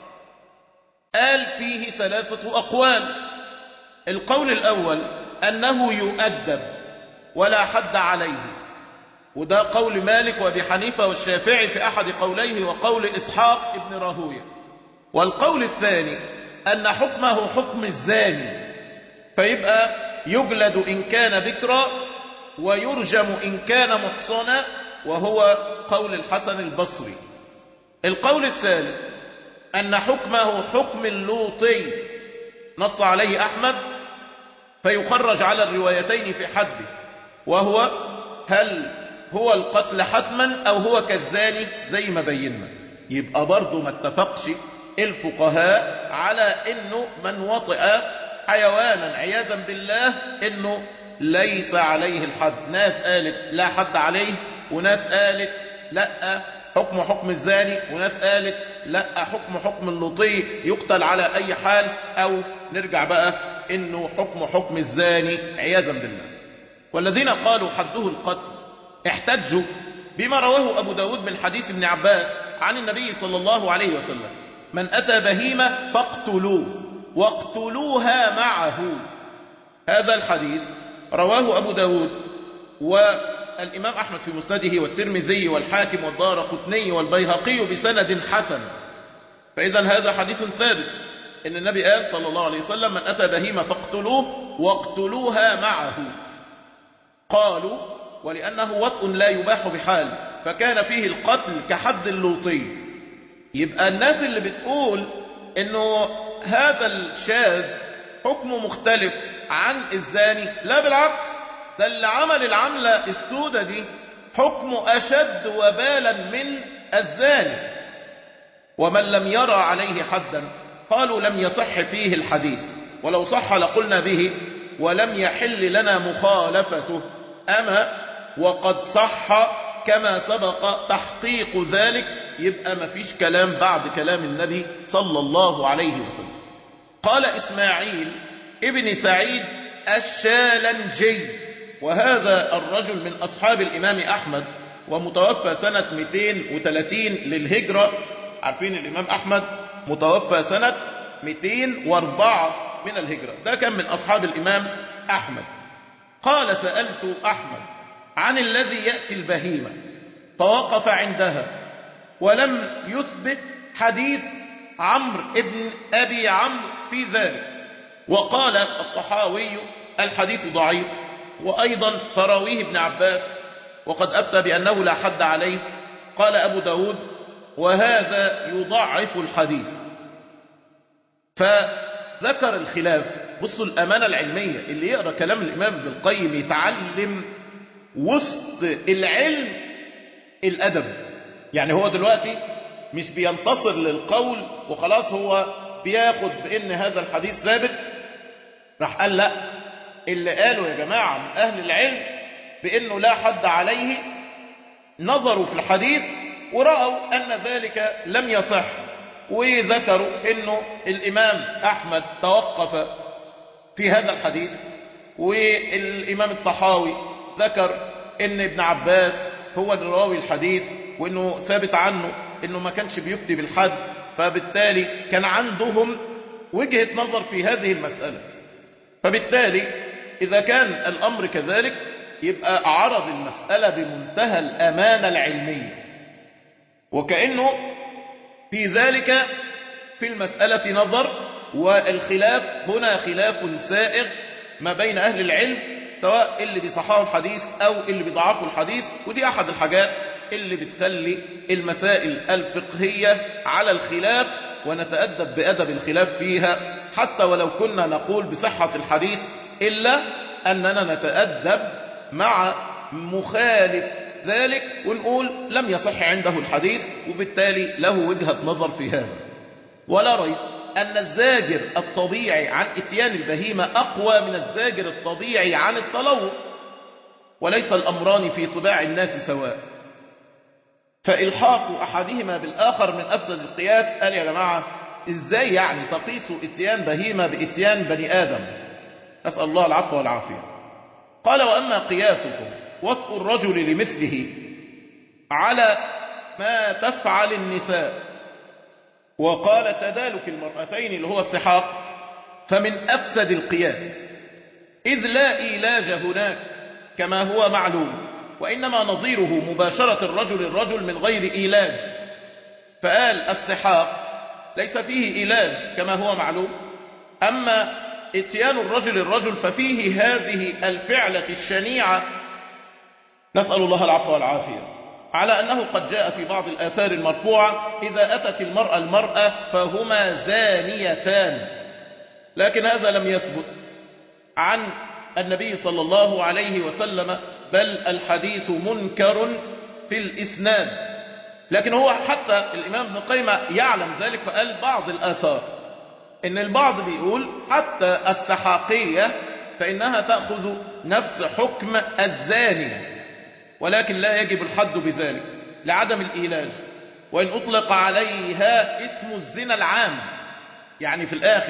قال فيه ثلاثة اقوال القول الاول انه يؤدب ولا حد عليه وده قول مالك وابي حنيفة والشافعي في احد قوليه وقول اسحاق ابن راهويه والقول الثاني أن حكمه حكم الزاني فيبقى يجلد إن كان بكرا ويرجم إن كان محصنا وهو قول الحسن البصري القول الثالث أن حكمه حكم اللوطي نص عليه أحمد فيخرج على الروايتين في حده وهو هل هو القتل حتما أو هو كالزاني زي ما بينا يبقى برضه ما اتفقش الفقهاء على انه من وطئ حيوانا عياذا بالله انه ليس عليه الحد ناس قالت لا حد عليه وناس قالت لا حكم حكم الزاني وناس قالت لا حكم حكم اللطي يقتل على اي حال او نرجع بقى انه حكم حكم الزاني عياذا بالله والذين قالوا حده القتل احتجوا بما رواه ابو داود من حديث ابن عباس عن النبي صلى الله عليه وسلم من اتى بهيمه فاقتلوه واقتلوها معه هذا الحديث رواه ابو داود والامام احمد في مسنده والترمذي والحاكم والدار قطني والبيهقي بسند حسن فاذا هذا حديث ثابت ان النبي قال صلى الله عليه وسلم من اتى بهيمه فاقتلوه واقتلوها معه قالوا ولانه وطء لا يباح بحال فكان فيه القتل كحد اللوطي يبقى الناس اللي بتقول انه هذا الشاذ حكمه مختلف عن الزاني لا بالعكس ده اللي عمل العملة السودة دي حكمه أشد وبالا من الزاني ومن لم يرى عليه حدا قالوا لم يصح فيه الحديث ولو صح لقلنا به ولم يحل لنا مخالفته أما وقد صح كما سبق تحقيق ذلك يبقى ما فيش كلام بعد كلام النبي صلى الله عليه وسلم قال إسماعيل ابن سعيد الشالنجي وهذا الرجل من أصحاب الإمام أحمد ومتوفى سنة 230 للهجرة عارفين الإمام أحمد متوفى سنة 204 من الهجرة ده كان من أصحاب الإمام أحمد قال سألت أحمد عن الذي يأتي البهيمة فوقف عندها ولم يثبت حديث عمرو ابن أبي عمرو في ذلك وقال الطحاوي الحديث ضعيف وأيضا فراويه ابن عباس وقد أفتى بأنه لا حد عليه قال أبو داود وهذا يضعف الحديث فذكر الخلاف بصوا الأمانة العلمية اللي يقرأ كلام الإمام ابن القيم يتعلم وسط العلم الأدب يعني هو دلوقتي مش بينتصر للقول وخلاص هو بياخد بأن هذا الحديث ثابت راح قال لا اللي قالوا يا جماعة من أهل العلم بأنه لا حد عليه نظروا في الحديث ورأوا أن ذلك لم يصح وذكروا أنه الإمام أحمد توقف في هذا الحديث والإمام الطحاوي ذكر أن ابن عباس هو الراوي الحديث وأنه ثابت عنه أنه ما كانش بيفتي بالحد فبالتالي كان عندهم وجهة نظر في هذه المسألة فبالتالي إذا كان الأمر كذلك يبقى عرض المسألة بمنتهى الأمانة العلمية وكأنه في ذلك في المسألة نظر والخلاف هنا خلاف سائغ ما بين أهل العلم سواء اللي بيصححوا الحديث أو اللي بيضعفوا الحديث ودي أحد الحاجات اللي بتخلي المسائل الفقهية على الخلاف ونتأدب بأدب الخلاف فيها حتى ولو كنا نقول بصحة الحديث إلا أننا نتأدب مع مخالف ذلك ونقول لم يصح عنده الحديث وبالتالي له وجهة نظر في هذا ولا ريب أن الزاجر الطبيعي عن اتيان البهيمة أقوى من الزاجر الطبيعي عن التلوث وليس الأمران في طباع الناس سواء فإلحاق أحدهما بالآخر من أفسد القياس قال يا جماعة إزاي يعني تقيسوا اتيان بهيمة باتيان بني آدم أسأل الله العفو والعافية قال وأما قياسكم وطء الرجل لمثله على ما تفعل النساء وقال تدالك المرأتين اللي هو السحاق فمن أفسد القياس إذ لا إيلاج هناك كما هو معلوم وإنما نظيره مباشرة الرجل الرجل من غير إيلاج فقال السحاق ليس فيه إيلاج كما هو معلوم أما اتيان الرجل الرجل ففيه هذه الفعلة الشنيعة نسأل الله العفو والعافية على أنه قد جاء في بعض الآثار المرفوعة إذا أتت المرأة المرأة فهما زانيتان لكن هذا لم يثبت عن النبي صلى الله عليه وسلم بل الحديث منكر في الإسناد لكن هو حتى الإمام ابن قيمة يعلم ذلك فقال بعض الآثار إن البعض بيقول حتى السحاقية فإنها تأخذ نفس حكم الزانية ولكن لا يجب الحد بذلك لعدم الإيلاج وإن أطلق عليها اسم الزنا العام يعني في الآخر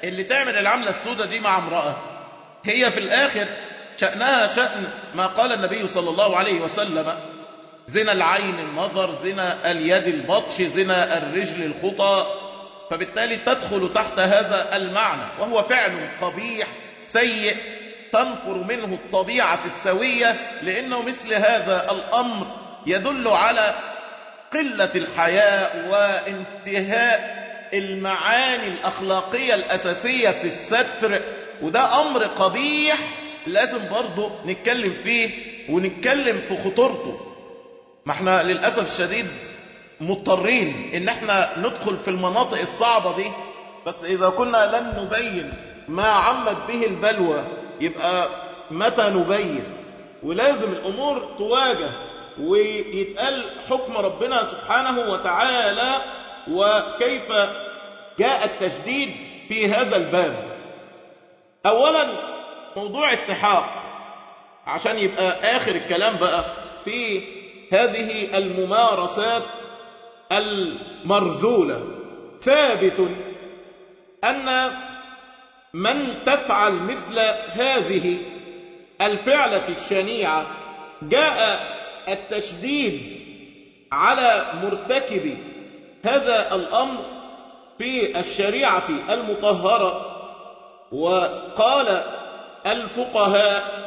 اللي تعمل العملة السوداء دي مع امرأة هي في الآخر شأنها شأن ما قال النبي صلى الله عليه وسلم زنا العين النظر زنا اليد البطش زنا الرجل الخطى فبالتالي تدخل تحت هذا المعنى وهو فعل قبيح سيء تنفر منه الطبيعة السوية لأنه مثل هذا الأمر يدل على قلة الحياء وانتهاء المعاني الأخلاقية الأساسية في الستر وده أمر قبيح لازم برضه نتكلم فيه ونتكلم في خطورته ما احنا للأسف الشديد مضطرين ان احنا ندخل في المناطق الصعبة دي بس اذا كنا لن نبين ما عمت به البلوى يبقى متى نبين ولازم الامور تواجه ويتقال حكم ربنا سبحانه وتعالى وكيف جاء التشديد في هذا الباب اولا موضوع السحاق عشان يبقى اخر الكلام بقى في هذه الممارسات المرذولة ثابت أن من تفعل مثل هذه الفعلة الشنيعة جاء التشديد على مرتكب هذا الأمر في الشريعة المطهرة وقال الفقهاء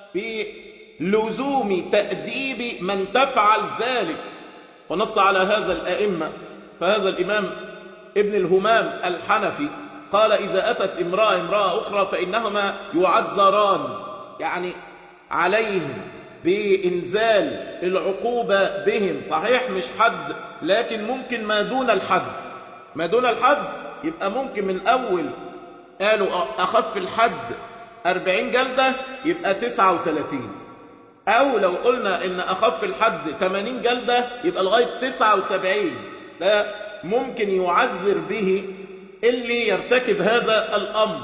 بلزوم تأديب من تفعل ذلك ونص على هذا الأئمة فهذا الإمام ابن الهمام الحنفي قال إذا أتت امرأة امرأة أخرى فإنهما يعذران يعني عليهم بإنزال العقوبة بهم صحيح مش حد لكن ممكن ما دون الحد ما دون الحد يبقى ممكن من أول قالوا أخف الحد أربعين جلدة يبقى تسعة وثلاثين أو لو قلنا إن أخف الحد 80 جلدة يبقى لغاية 79 ده ممكن يعذر به اللي يرتكب هذا الأمر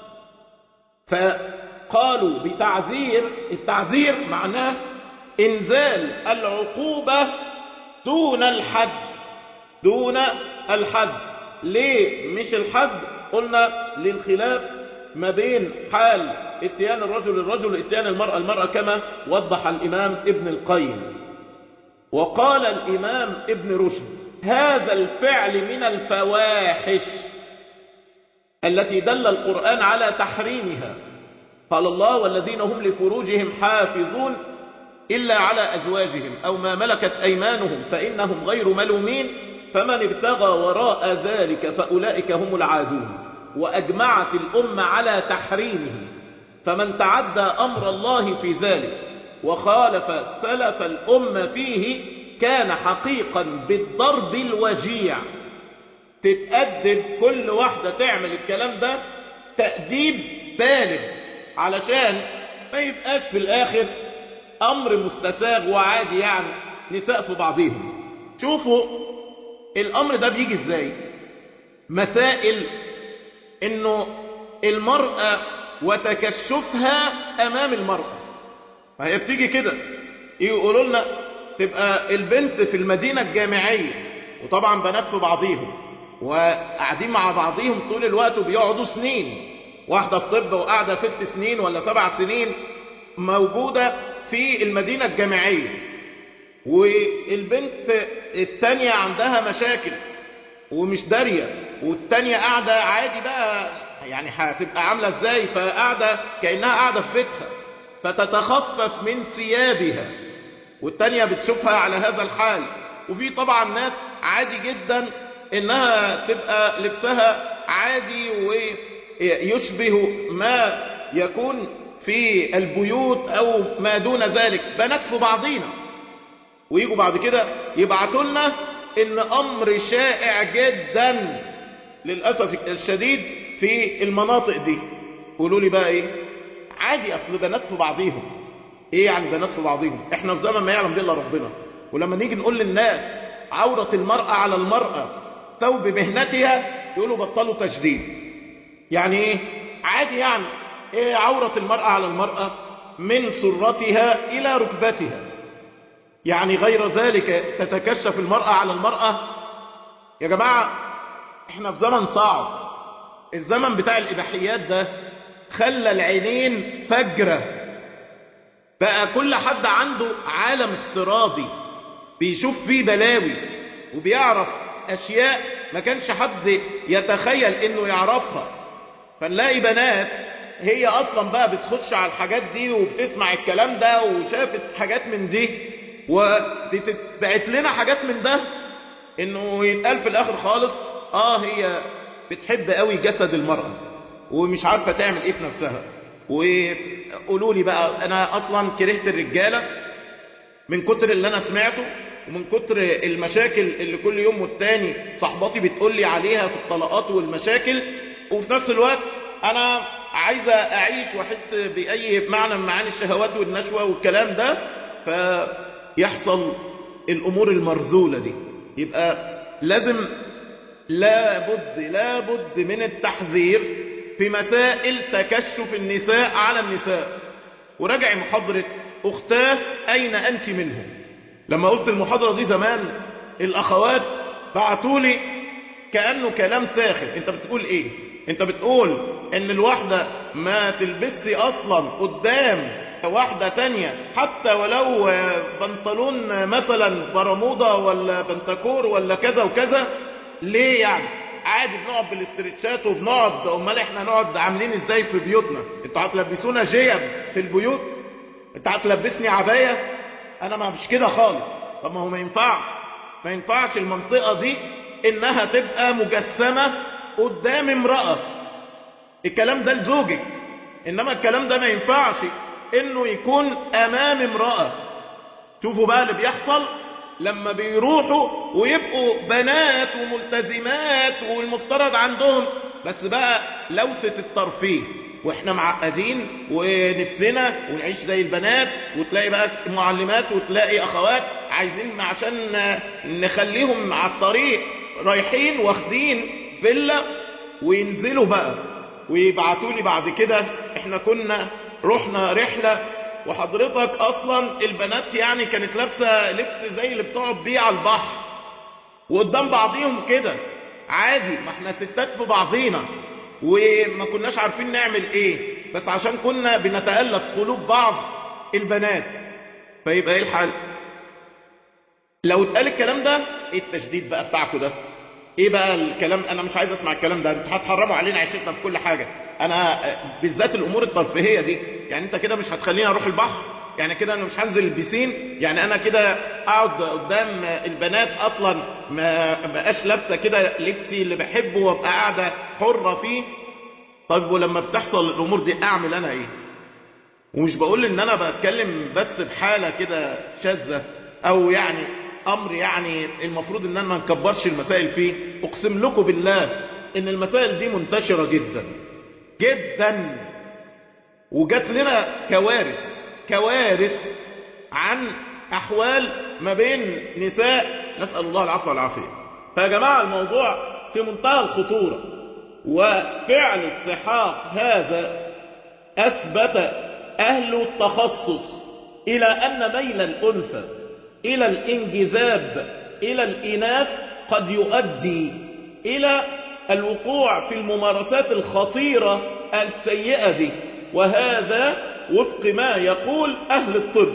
فقالوا بتعذير التعذير معناه إنزال العقوبة دون الحد دون الحد ليه مش الحد قلنا للخلاف ما بين حال اتيان الرجل الرجل اتيان المرأة المرأة كما وضح الإمام ابن القيم وقال الإمام ابن رشد هذا الفعل من الفواحش التي دل القرآن على تحريمها قال الله والذين هم لفروجهم حافظون إلا على أزواجهم أو ما ملكت أيمانهم فإنهم غير ملومين فمن ابتغى وراء ذلك فأولئك هم العادون وأجمعت الأمة على تحريمه فمن تعدى أمر الله في ذلك وخالف سلف الأمة فيه كان حقيقا بالضرب الوجيع تتأدب كل واحدة تعمل الكلام ده تأديب بالغ علشان ما يبقاش في الآخر أمر مستساغ وعادي يعني نساء في بعضهم شوفوا الأمر ده بيجي ازاي مسائل انه المرأة وتكشفها امام المرأة فهي بتيجي كده يقولوا لنا تبقى البنت في المدينة الجامعية وطبعا بنات في بعضيهم وقاعدين مع بعضيهم طول الوقت وبيقعدوا سنين واحدة في طب وقاعدة ست سنين ولا سبع سنين موجودة في المدينة الجامعية والبنت التانية عندها مشاكل ومش دارية والتانية قاعدة عادي بقى يعني هتبقى عاملة ازاي فقاعدة كأنها قاعدة في بيتها فتتخفف من ثيابها والتانية بتشوفها على هذا الحال وفي طبعا ناس عادي جدا انها تبقى لبسها عادي ويشبه ما يكون في البيوت او ما دون ذلك بنات في بعضينا ويجوا بعد كده يبعتوا لنا ان امر شائع جدا للأسف الشديد في المناطق دي قولوا لي بقى ايه عادي اصل بنات في بعضيهم ايه يعني بنات في بعضيهم احنا في زمن ما يعلم به الا ربنا ولما نيجي نقول للناس عورة المرأة على المرأة ثوب مهنتها يقولوا بطلوا تشديد يعني ايه عادي يعني ايه عورة المرأة على المرأة من سرتها الى ركبتها يعني غير ذلك تتكشف المرأة على المرأة يا جماعة احنا في زمن صعب الزمن بتاع الإباحيات ده خلى العينين فجرة بقى كل حد عنده عالم افتراضي بيشوف فيه بلاوي وبيعرف أشياء ما كانش حد يتخيل إنه يعرفها فنلاقي بنات هي أصلا بقى بتخش على الحاجات دي وبتسمع الكلام ده وشافت حاجات من دي وبتبعت لنا حاجات من ده إنه يتقال في الآخر خالص آه هي بتحب قوي جسد المرأة ومش عارفة تعمل إيه في نفسها وقولوا لي بقى أنا أصلا كرهت الرجالة من كتر اللي أنا سمعته ومن كتر المشاكل اللي كل يوم والتاني صاحباتي بتقول لي عليها في الطلاقات والمشاكل وفي نفس الوقت انا عايزة اعيش واحس باي معنى من معاني الشهوات والنشوة والكلام ده فيحصل الامور المرذولة دي يبقى لازم لابد لابد من التحذير في مسائل تكشف النساء على النساء وراجع محاضرة اختاه اين انت منهم لما قلت المحاضرة دي زمان الأخوات بعتولي كأنه كلام ساخر انت بتقول ايه انت بتقول ان الواحدة ما تلبسي اصلا قدام واحدة تانية حتى ولو بنطلون مثلا برموضة ولا بنتكور ولا كذا وكذا ليه يعني عادي بنقعد بالاسترتشات وبنقعد امال احنا نقعد عاملين ازاي في بيوتنا انتوا هتلبسونا جيب في البيوت انت هتلبسني عبايه انا ما مش كده خالص طب ما هو ما ينفعش ما ينفعش المنطقة دي انها تبقى مجسمة قدام امرأة الكلام ده لزوجك انما الكلام ده ما ينفعش انه يكون امام امرأة شوفوا بقى اللي بيحصل لما بيروحوا ويبقوا بنات وملتزمات والمفترض عندهم بس بقى لوثة الترفيه واحنا معقدين ونفسنا ونعيش زي البنات وتلاقي بقى معلمات وتلاقي اخوات عايزين عشان نخليهم على الطريق رايحين واخدين فيلا وينزلوا بقى ويبعتوا لي بعد كده احنا كنا رحنا رحلة وحضرتك اصلا البنات يعني كانت لابسه لبس زي اللي بتقعد بيه على البحر وقدام بعضيهم كده عادي ما احنا ستات في بعضينا وما كناش عارفين نعمل ايه بس عشان كنا بنتألف قلوب بعض البنات فيبقى ايه الحل لو اتقال الكلام ده ايه التشديد بقى بتاعكم ده ايه بقى الكلام انا مش عايز اسمع الكلام ده انتوا هتحرموا علينا عيشتنا في كل حاجة انا بالذات الامور الترفيهية دي يعني انت كده مش هتخليني اروح البحر يعني كده انا مش هنزل البسين يعني انا كده اقعد قدام البنات اصلا ما بقاش لابسه كده لبسي اللي بحبه وابقى قاعده حره فيه طيب ولما بتحصل الامور دي اعمل انا ايه ومش بقول ان انا بتكلم بس بحاله كده شاذه او يعني امر يعني المفروض ان انا ما نكبرش المسائل فيه اقسم لكم بالله ان المسائل دي منتشره جدا جدا وجات لنا كوارث كوارث عن أحوال ما بين نساء نسأل الله العفو والعافية فيا جماعة الموضوع في منتهى الخطورة وفعل استحاق هذا أثبت أهل التخصص إلى أن ميل الأنثى إلى الانجذاب إلى الإناث قد يؤدي إلى الوقوع في الممارسات الخطيرة السيئة دي وهذا وفق ما يقول أهل الطب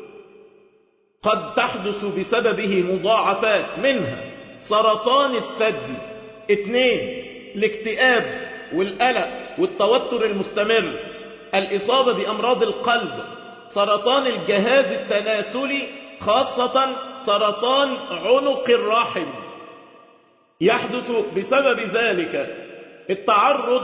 قد تحدث بسببه مضاعفات منها سرطان الثدي اثنين الاكتئاب والقلق والتوتر المستمر الإصابة بأمراض القلب سرطان الجهاز التناسلي خاصة سرطان عنق الرحم يحدث بسبب ذلك التعرض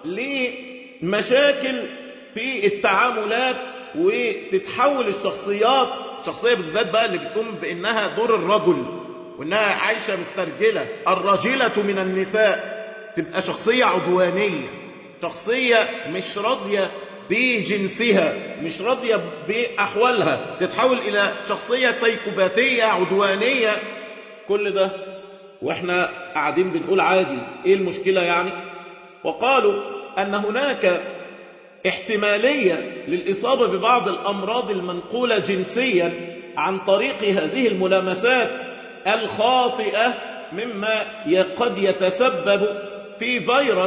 لمشاكل في التعاملات وتتحول الشخصيات الشخصية بالذات بقى اللي بتقوم بأنها دور الرجل وأنها عايشة مسترجلة الرجلة من النساء تبقى شخصية عدوانية شخصية مش راضية بجنسها مش راضية بأحوالها تتحول إلى شخصية سيكوباتية عدوانية كل ده واحنا قاعدين بنقول عادي ايه المشكلة يعني وقالوا ان هناك احتمالية للإصابة ببعض الأمراض المنقولة جنسيا عن طريق هذه الملامسات الخاطئة مما قد يتسبب في فيروس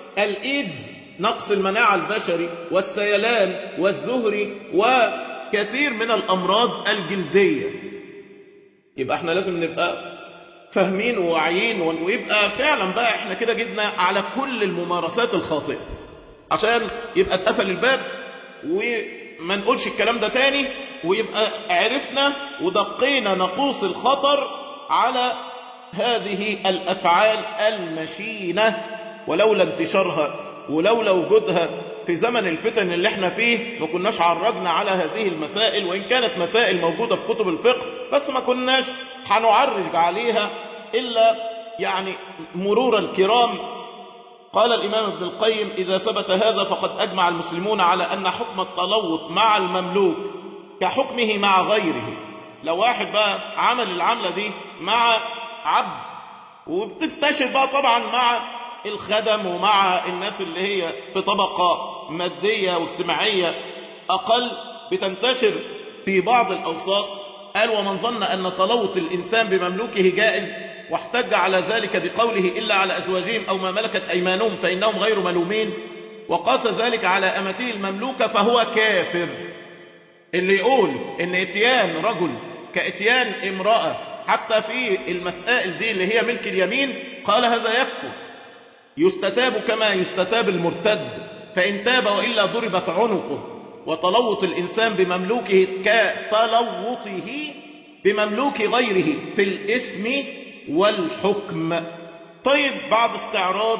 الإيدز نقص المناعة البشري والسيلان والزهري وكثير من الأمراض الجلدية يبقى احنا لازم نبقى فاهمين وواعيين ويبقى فعلا بقى احنا كده جبنا على كل الممارسات الخاطئة عشان يبقى اتقفل الباب وما نقولش الكلام ده تاني ويبقى عرفنا ودقينا نقوص الخطر على هذه الأفعال المشينة ولولا انتشارها ولولا وجودها في زمن الفتن اللي احنا فيه ما كناش عرجنا على هذه المسائل وإن كانت مسائل موجودة في كتب الفقه بس ما كناش هنعرج عليها إلا يعني مرور الكرام قال الإمام ابن القيم إذا ثبت هذا فقد أجمع المسلمون على أن حكم التلوط مع المملوك كحكمه مع غيره لو واحد بقى عمل العملة دي مع عبد وبتنتشر بقى طبعا مع الخدم ومع الناس اللي هي في طبقة مادية واجتماعية أقل بتنتشر في بعض الأوساط قال ومن ظن أن تلوط الإنسان بمملوكه جائز واحتج على ذلك بقوله إلا على أزواجهم أو ما ملكت أيمانهم فإنهم غير ملومين وقاس ذلك على أمته المملوكة فهو كافر اللي يقول إن اتيان رجل كاتيان امرأة حتى في المسائل دي اللي هي ملك اليمين قال هذا يكفر يستتاب كما يستتاب المرتد فإن تاب وإلا ضربت عنقه وتلوط الإنسان بمملوكه كتلوطه بمملوك غيره في الاسم والحكم طيب بعد استعراض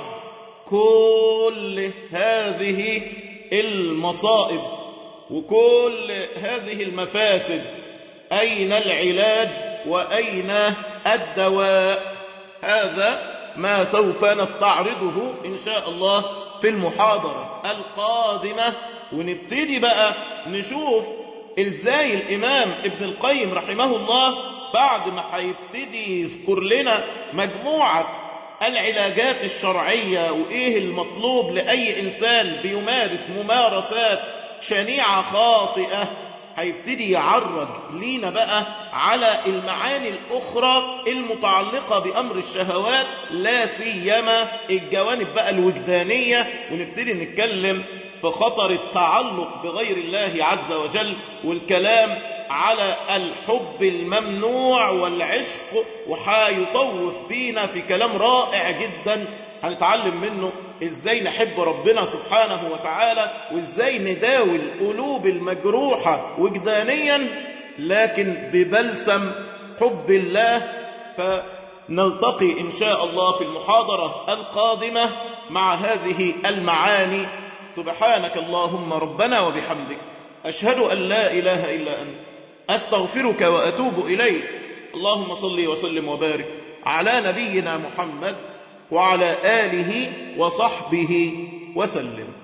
كل هذه المصائب وكل هذه المفاسد أين العلاج وأين الدواء هذا ما سوف نستعرضه إن شاء الله في المحاضرة القادمة ونبتدي بقى نشوف ازاي الامام ابن القيم رحمه الله بعد ما هيبتدي يذكر لنا مجموعة العلاجات الشرعية وايه المطلوب لأي انسان بيمارس ممارسات شنيعة خاطئة هيبتدي يعرض لينا بقى على المعاني الأخرى المتعلقة بأمر الشهوات لا سيما الجوانب بقى الوجدانية ونبتدي نتكلم في خطر التعلق بغير الله عز وجل والكلام على الحب الممنوع والعشق وحيطوف بينا في كلام رائع جدا هنتعلم منه ازاي نحب ربنا سبحانه وتعالى وازاي نداوي القلوب المجروحة وجدانيا لكن ببلسم حب الله فنلتقي ان شاء الله في المحاضرة القادمة مع هذه المعاني سبحانك اللهم ربنا وبحمدك أشهد أن لا إله إلا أنت أستغفرك وأتوب إليك اللهم صل وسلم وبارك على نبينا محمد وعلى آله وصحبه وسلم